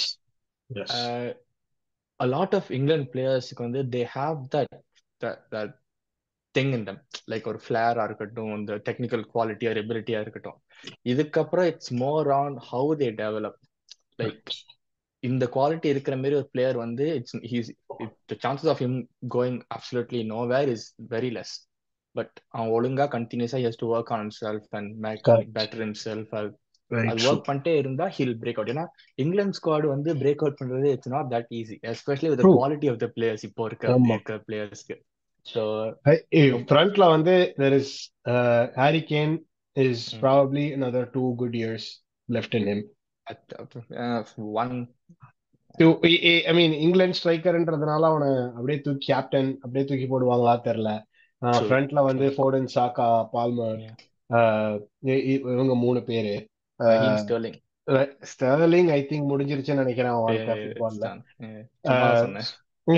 a lot of England players வந்து they have that that, that thing in them like ஒரு ஃபிளேரா இருக்கட்டும் இந்த டெக்னிக்கல் குவாலிட்டி ஆர் எபிலிட்டியா இருக்கட்டும் இதுக்கப்புறம் it's more on how they develop like இந்த quality இருக்கிற மாதிரி ஒரு பிளேயர் வந்து it's he's the chances of him going absolutely nowhere is very less but அவன் ஒழுங்கா கண்டினியூஸா has to work on self and make better himself அது work பண்ணிட்டே இருந்தா ஹில் பிரேக் அவுட் ஏன்னா இங்கிலாந்து ஸ்குவாட் வந்து பிரேக் அவுட் பண்றது it's not that easy especially with quality of the players இப்போ இருக்க இருக்க பிளேயர்ஸ்க்கு ஸோ ஃப்ரண்ட்ல வந்து there is Harry Kane is Mm. probably another two good years left in him. At- uh, one To, I- I- I mean, இங்கிலாந்து ஸ்ட்ரைக்கர்ன்றதுனால அவனை அப்படியே தூக்கி கேப்டன் அப்படியே தூக்கி போடுவாங்களா தெரியல True, ஃப்ரண்ட்ல வந்து true. ஃபோர்டன் சாக்கா பால்மர் Yeah. இவங்க மூணு பேரு Raheem Sterling. Sterling I think முடிஞ்சிருச்சுன்னு நினைக்கிறேன் அவன் Yeah, வாழ்க்கை yeah, it's ஃபுட்பால்ல done. Yeah. சும்மா Uh, சொன்னேன்.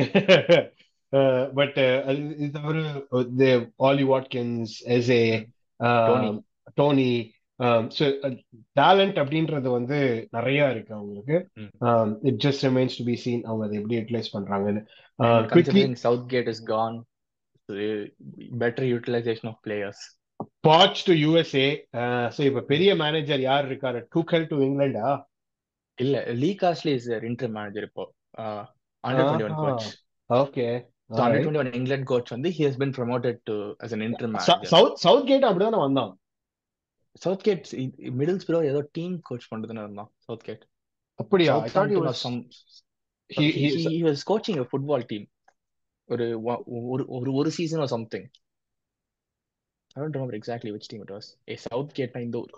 பட் அது இது தவிர ஆலி வாட்கின்ஸ் எஸ்ஏ Tony. டோனி டேலண்ட் அப்படின்றது வந்து நிறைய இருக்கு அவங்களுக்கு Mm. It just remains to be seen அவங்க அதை எப்படி யூட்டிலைஸ் பண்றாங்கன்னு And quickly considering Southgate is gone, so, uh, better utilization of players. Poch to USA so இப்ப பெரிய மேனேஜர் யார் இருக்காரு டூக்கல் டு இங்கிலாண்டா இல்ல Lee Carsley is interim manager இப்போ under twenty one coach okay so under twenty one இங்கிலாந்து coach வந்து he has been promoted to as an interim manager south Southgate அப்படிதானே வந்தான் சவுத் கேட் மிடில்ஸ் ப்ரோ ஏதோ team coach பண்றதுன்னு இருந்தான் Southgate அப்படியா I south thought you are was some he he he he was coaching a football team ஒரு one- ஒரு ஒரு ஒரு season or something I don't remember exactly which team it was a South Gate இந்த ஒரு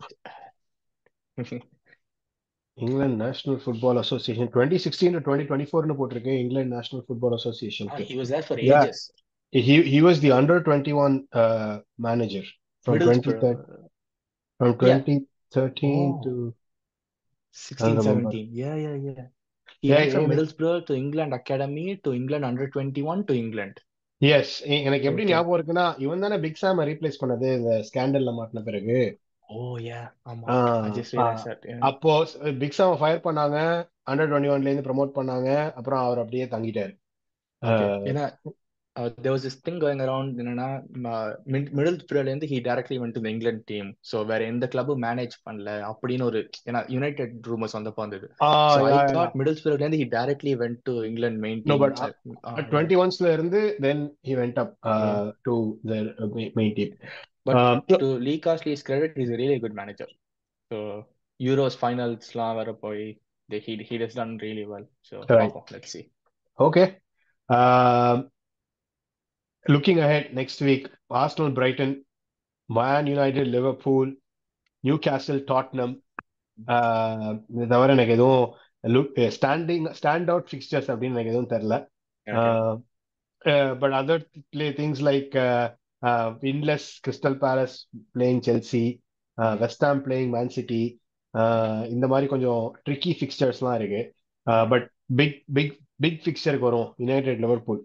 இங்கிலாந்து national football association twenty sixteen to twenty twenty ஃபோர்னு போட்டிருக்கு இங்கிலாந்து நேஷனல் ஃபுட்பால் Ah, அசோசியேஷனுக்கு he was there for Yeah. ages he he was the under 21 uh, manager from Middlesbrough 2013 from Yeah. 2013 Oh. to 16 remember. 17 yeah yeah yeah he Yeah, went from yeah. Middlesbrough to England Academy to England under 21 to England எஸ் எனக்கு எப்படி Okay. ஞாபகம் இருக்குன்னா இவன் தானே big சாம replace பண்ணது இந்த ஸ்கேண்டல்ல மாட்டின பிறகு oh yeah ஆமா ஆ, I just ஆ. realized that yeah. அப்போ பிக் சாம ஃபயர் பண்ணாங்க அண்டர் டுவெண்ட்டி ஒன்ல இருந்து ப்ரோமோட் பண்ணாங்க அப்புறம் அவர் அப்படியே தங்கிட்டாரு Okay. Uh, ஏன்னா uh, there was this thing going around என்னன்னா மிடில்ஸ்பிரோல இருந்து he directly went to the England team so வேற எந்த கிளப்பும் மேனேஜ் பண்ணல அப்படின்னு ஒரு ஏன்னா யுனைடெட் ரூமர்ஸ் வந்தப்போ வந்தது ஆ, so I yeah, yeah. thought மிடில்ஸ்பிரோல இருந்து he directly went to England main No, team but, Uh, uh, yeah. Twenty ஒன்ஸ்ல இருந்து then he went up to the main team But to Lee Castley's credit, he's a really good manager. So Euros finals லாம் வர போய் they, he he has done really well. So Right. பார்ப்போம். let's see. Okay. Um, looking ahead next week, Arsenal, Brighton, Man United, Liverpool, Newcastle, Tottenham. Uh, இது தவிர எனக்கு எதுவும் look standing stand out fixtures அப்படின்னு எனக்கு எதுவும் தெரியல but other play things like winless Crystal Palace playing Chelsea West Ham playing Man City இந்த மாதிரி கொஞ்சம் ட்ரிக்கி ஃபிக்ஸ்டர்ஸ்லாம் இருக்கு பட் பிக் பிக் பிக் ஃபிக்ஸ்டருக்கு வரும் யுனைடெட் லிவர்பூல்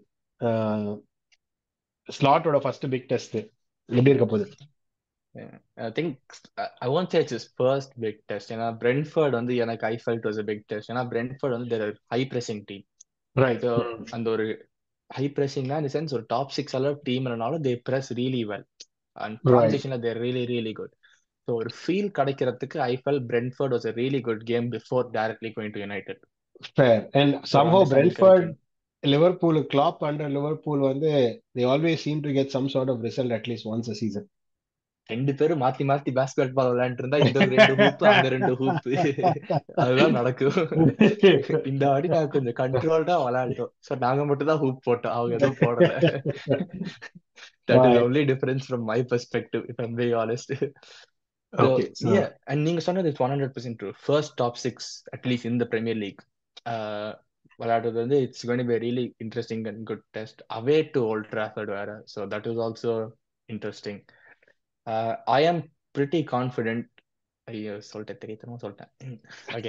ஸ்லாட்டோட ஃபர்ஸ்ட் பிக் டெஸ்ட் எப்படி இருக்க போகுது I think I- I won't say it's his first big test. ஏன்னா Brentford வந்து எனக்கு I felt was a big test. ஏன்னா Brentford வந்து they're a high pressing team. Right So அந்த ஒரு high pressingனா in the sense ஒரு top six அளவு டீம்னாலும் they press really well. And Right. transitionல they're really really good. So ஒரு feel கிடைக்கிறதுக்கு I felt Brentford was a really good game before directly going to United. Fair and So somehow அந்த feel Brentford கிடைக்கும். Liverpool Klopp under Liverpool வந்து they always seem to get some sort of result at least once a season ரெண்டு பேரும் மாத்தி மாத்தி basket பால் விளையாண்டு இருந்தா இந்த ரெண்டு ஹூப் அங்க ரெண்டு ஹூப் அதுதான் நடக்கும் இந்த வாட்டி நாங்க கொஞ்சம் கண்ட்ரோல்டா விளையாண்டோம் சோ நாங்க மட்டும் தான் ஹூப் போட்டோம் அவங்க எதுவும் போடல that is Right. Only difference from my perspective if I'm very honest So, Okay. yeah, and நீங்க சொன்னது it's one hundred percent true first top six at least இந்த பிரீமியர் லீக் விளையாடுறது வந்து it's going be really interesting and good test away to Old Trafford வேற so that is also interesting I am pretty confident ஐயோ சொல்லிட்டேன் தெரியுமா சொல்லிட்டேன் okay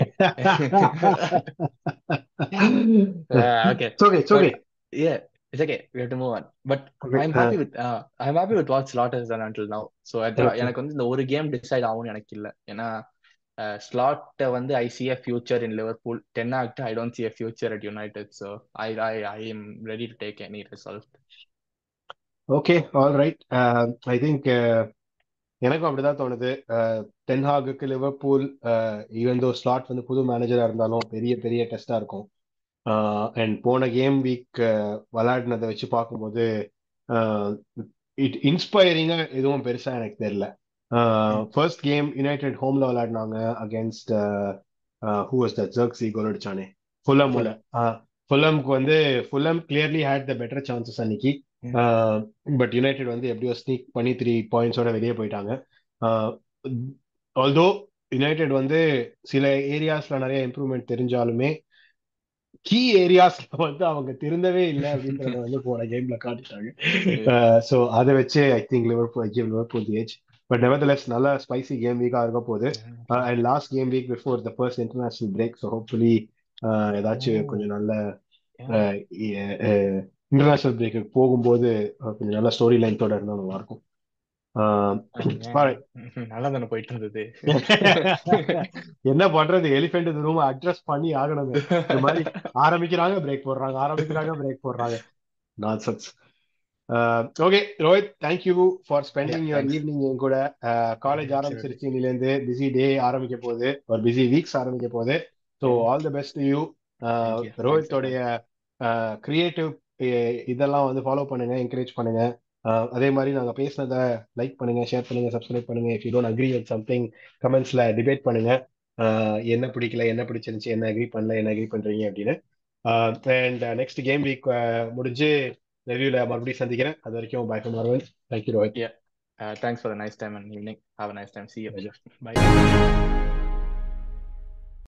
okay It's okay, it's but okay. yeah it's okay we have to move on but Okay. I'm happy with uh, I'm happy with what Slaughter has done until now so அது- Okay. எனக்கு வந்து இந்த ஒரு game decide ஆகும்னு எனக்கு இல்ல ஏன்னா Slot வந்து I see a future in Liverpool Ten Hag I don't see a future at United so I I I am ready to take any result Okay, all right. Uh, I think uh, எனக்கும் அப்படிதான் தோணுது டென்ஹாகுக்கு Liverpool even though Slot வந்து புது மேனேஜரா இருந்தாலும் பெரிய பெரிய டெஸ்டா இருக்கும் அண்ட் போன கேம் வீக் விளையாடினதை வச்சு பார்க்கும்போது இட் இன்ஸ்பைரிங்கா எதுவும் பெருசா எனக்கு தெரியல ஃபர்ஸ்ட் கேம் யுனைடெட் ஹோம்ல விளையாடினாங்க against who was the Zirkzee goal அடிச்சானே ஃபுல்லமோட ஃபுல்லம்க்கு வந்து Fulham clearly had the better chances அன்னைக்கு பட் யுனைடெட் வந்து எப்படியோ ஸ்னீக் பண்ணி த்ரீ பாயிண்ட்ஸோட வெளியே போயிட்டாங்க ஆல்தோ யுனைடெட் வந்து சில ஏரியாஸ்ல நிறைய இம்ப்ரூவ்மெண்ட் தெரிஞ்சாலுமே கீ ஏரியாஸ்ல வந்து அவங்க திருந்தவே இல்லை அப்படின்றத வந்து போன கேம்ல காட்டிட்டாங்க ஸோ அதை வச்சு I think Liver give Liver the edge but nevertheless நல்ல ஸ்பைசி கேம் வீக்காக இருக்க போகுது and last game week before the first international break so hopefully ஏதாச்சும் கொஞ்சம் நல்ல இன்டர்நேஷனல் பிரேக்கு போகும்போது கொஞ்சம் நல்ல ஸ்டோரி லைன் தொடர்ந்து நல்லா இருக்கும் நல்லா தானே போயிட்டு இருந்தது என்ன பண்றது எலிஃபென்ட் இந்த ரூம் அட்ரஸ் பண்ணி ஆகணும் இந்த மாதிரி ஆரம்பிக்கிறாங்க பிரேக் போடுறாங்க ஆரம்பிக்கிறாங்க பிரேக் போடுறாங்க nonsense okay Rohit thank you for spending your evening என் கூட காலேஜ் ஆரம்பிச்சிருச்சு இன்னிலேருந்து பிஸி டே ஆரம்பிக்க போகுது ஒரு பிஸி வீக்ஸ் ஆரம்பிக்க போகுது so all the best you ரோஹித்தோடைய கிரியேட்டிவ் இதெல்லாம் வந்து ஃபாலோ பண்ணுங்க என்கரேஜ் பண்ணுங்க அதே மாதிரி நாங்க பேசினதை லைக் பண்ணுங்க ஷேர் பண்ணுங்க சப்ஸ்கிரைப் பண்ணுங்க if you don't agree with something கமெண்ட்ஸ்ல டிபேட் பண்ணுங்க என்ன பிடிக்கல என்ன பிடிச்சிருந்துச்சு என்ன அக்ரி பண்ணல என்ன அக்ரி பண்றீங்க அப்படின்னு அண்ட் நெக்ஸ்ட் கேம் வீக் முடிஞ்சு ரிவ்யூல மறுபடியும் சந்திக்கிறேன் அது வரைக்கும் bye from Aravind thank you Rohit thanks for nice time and evening have nice time see you by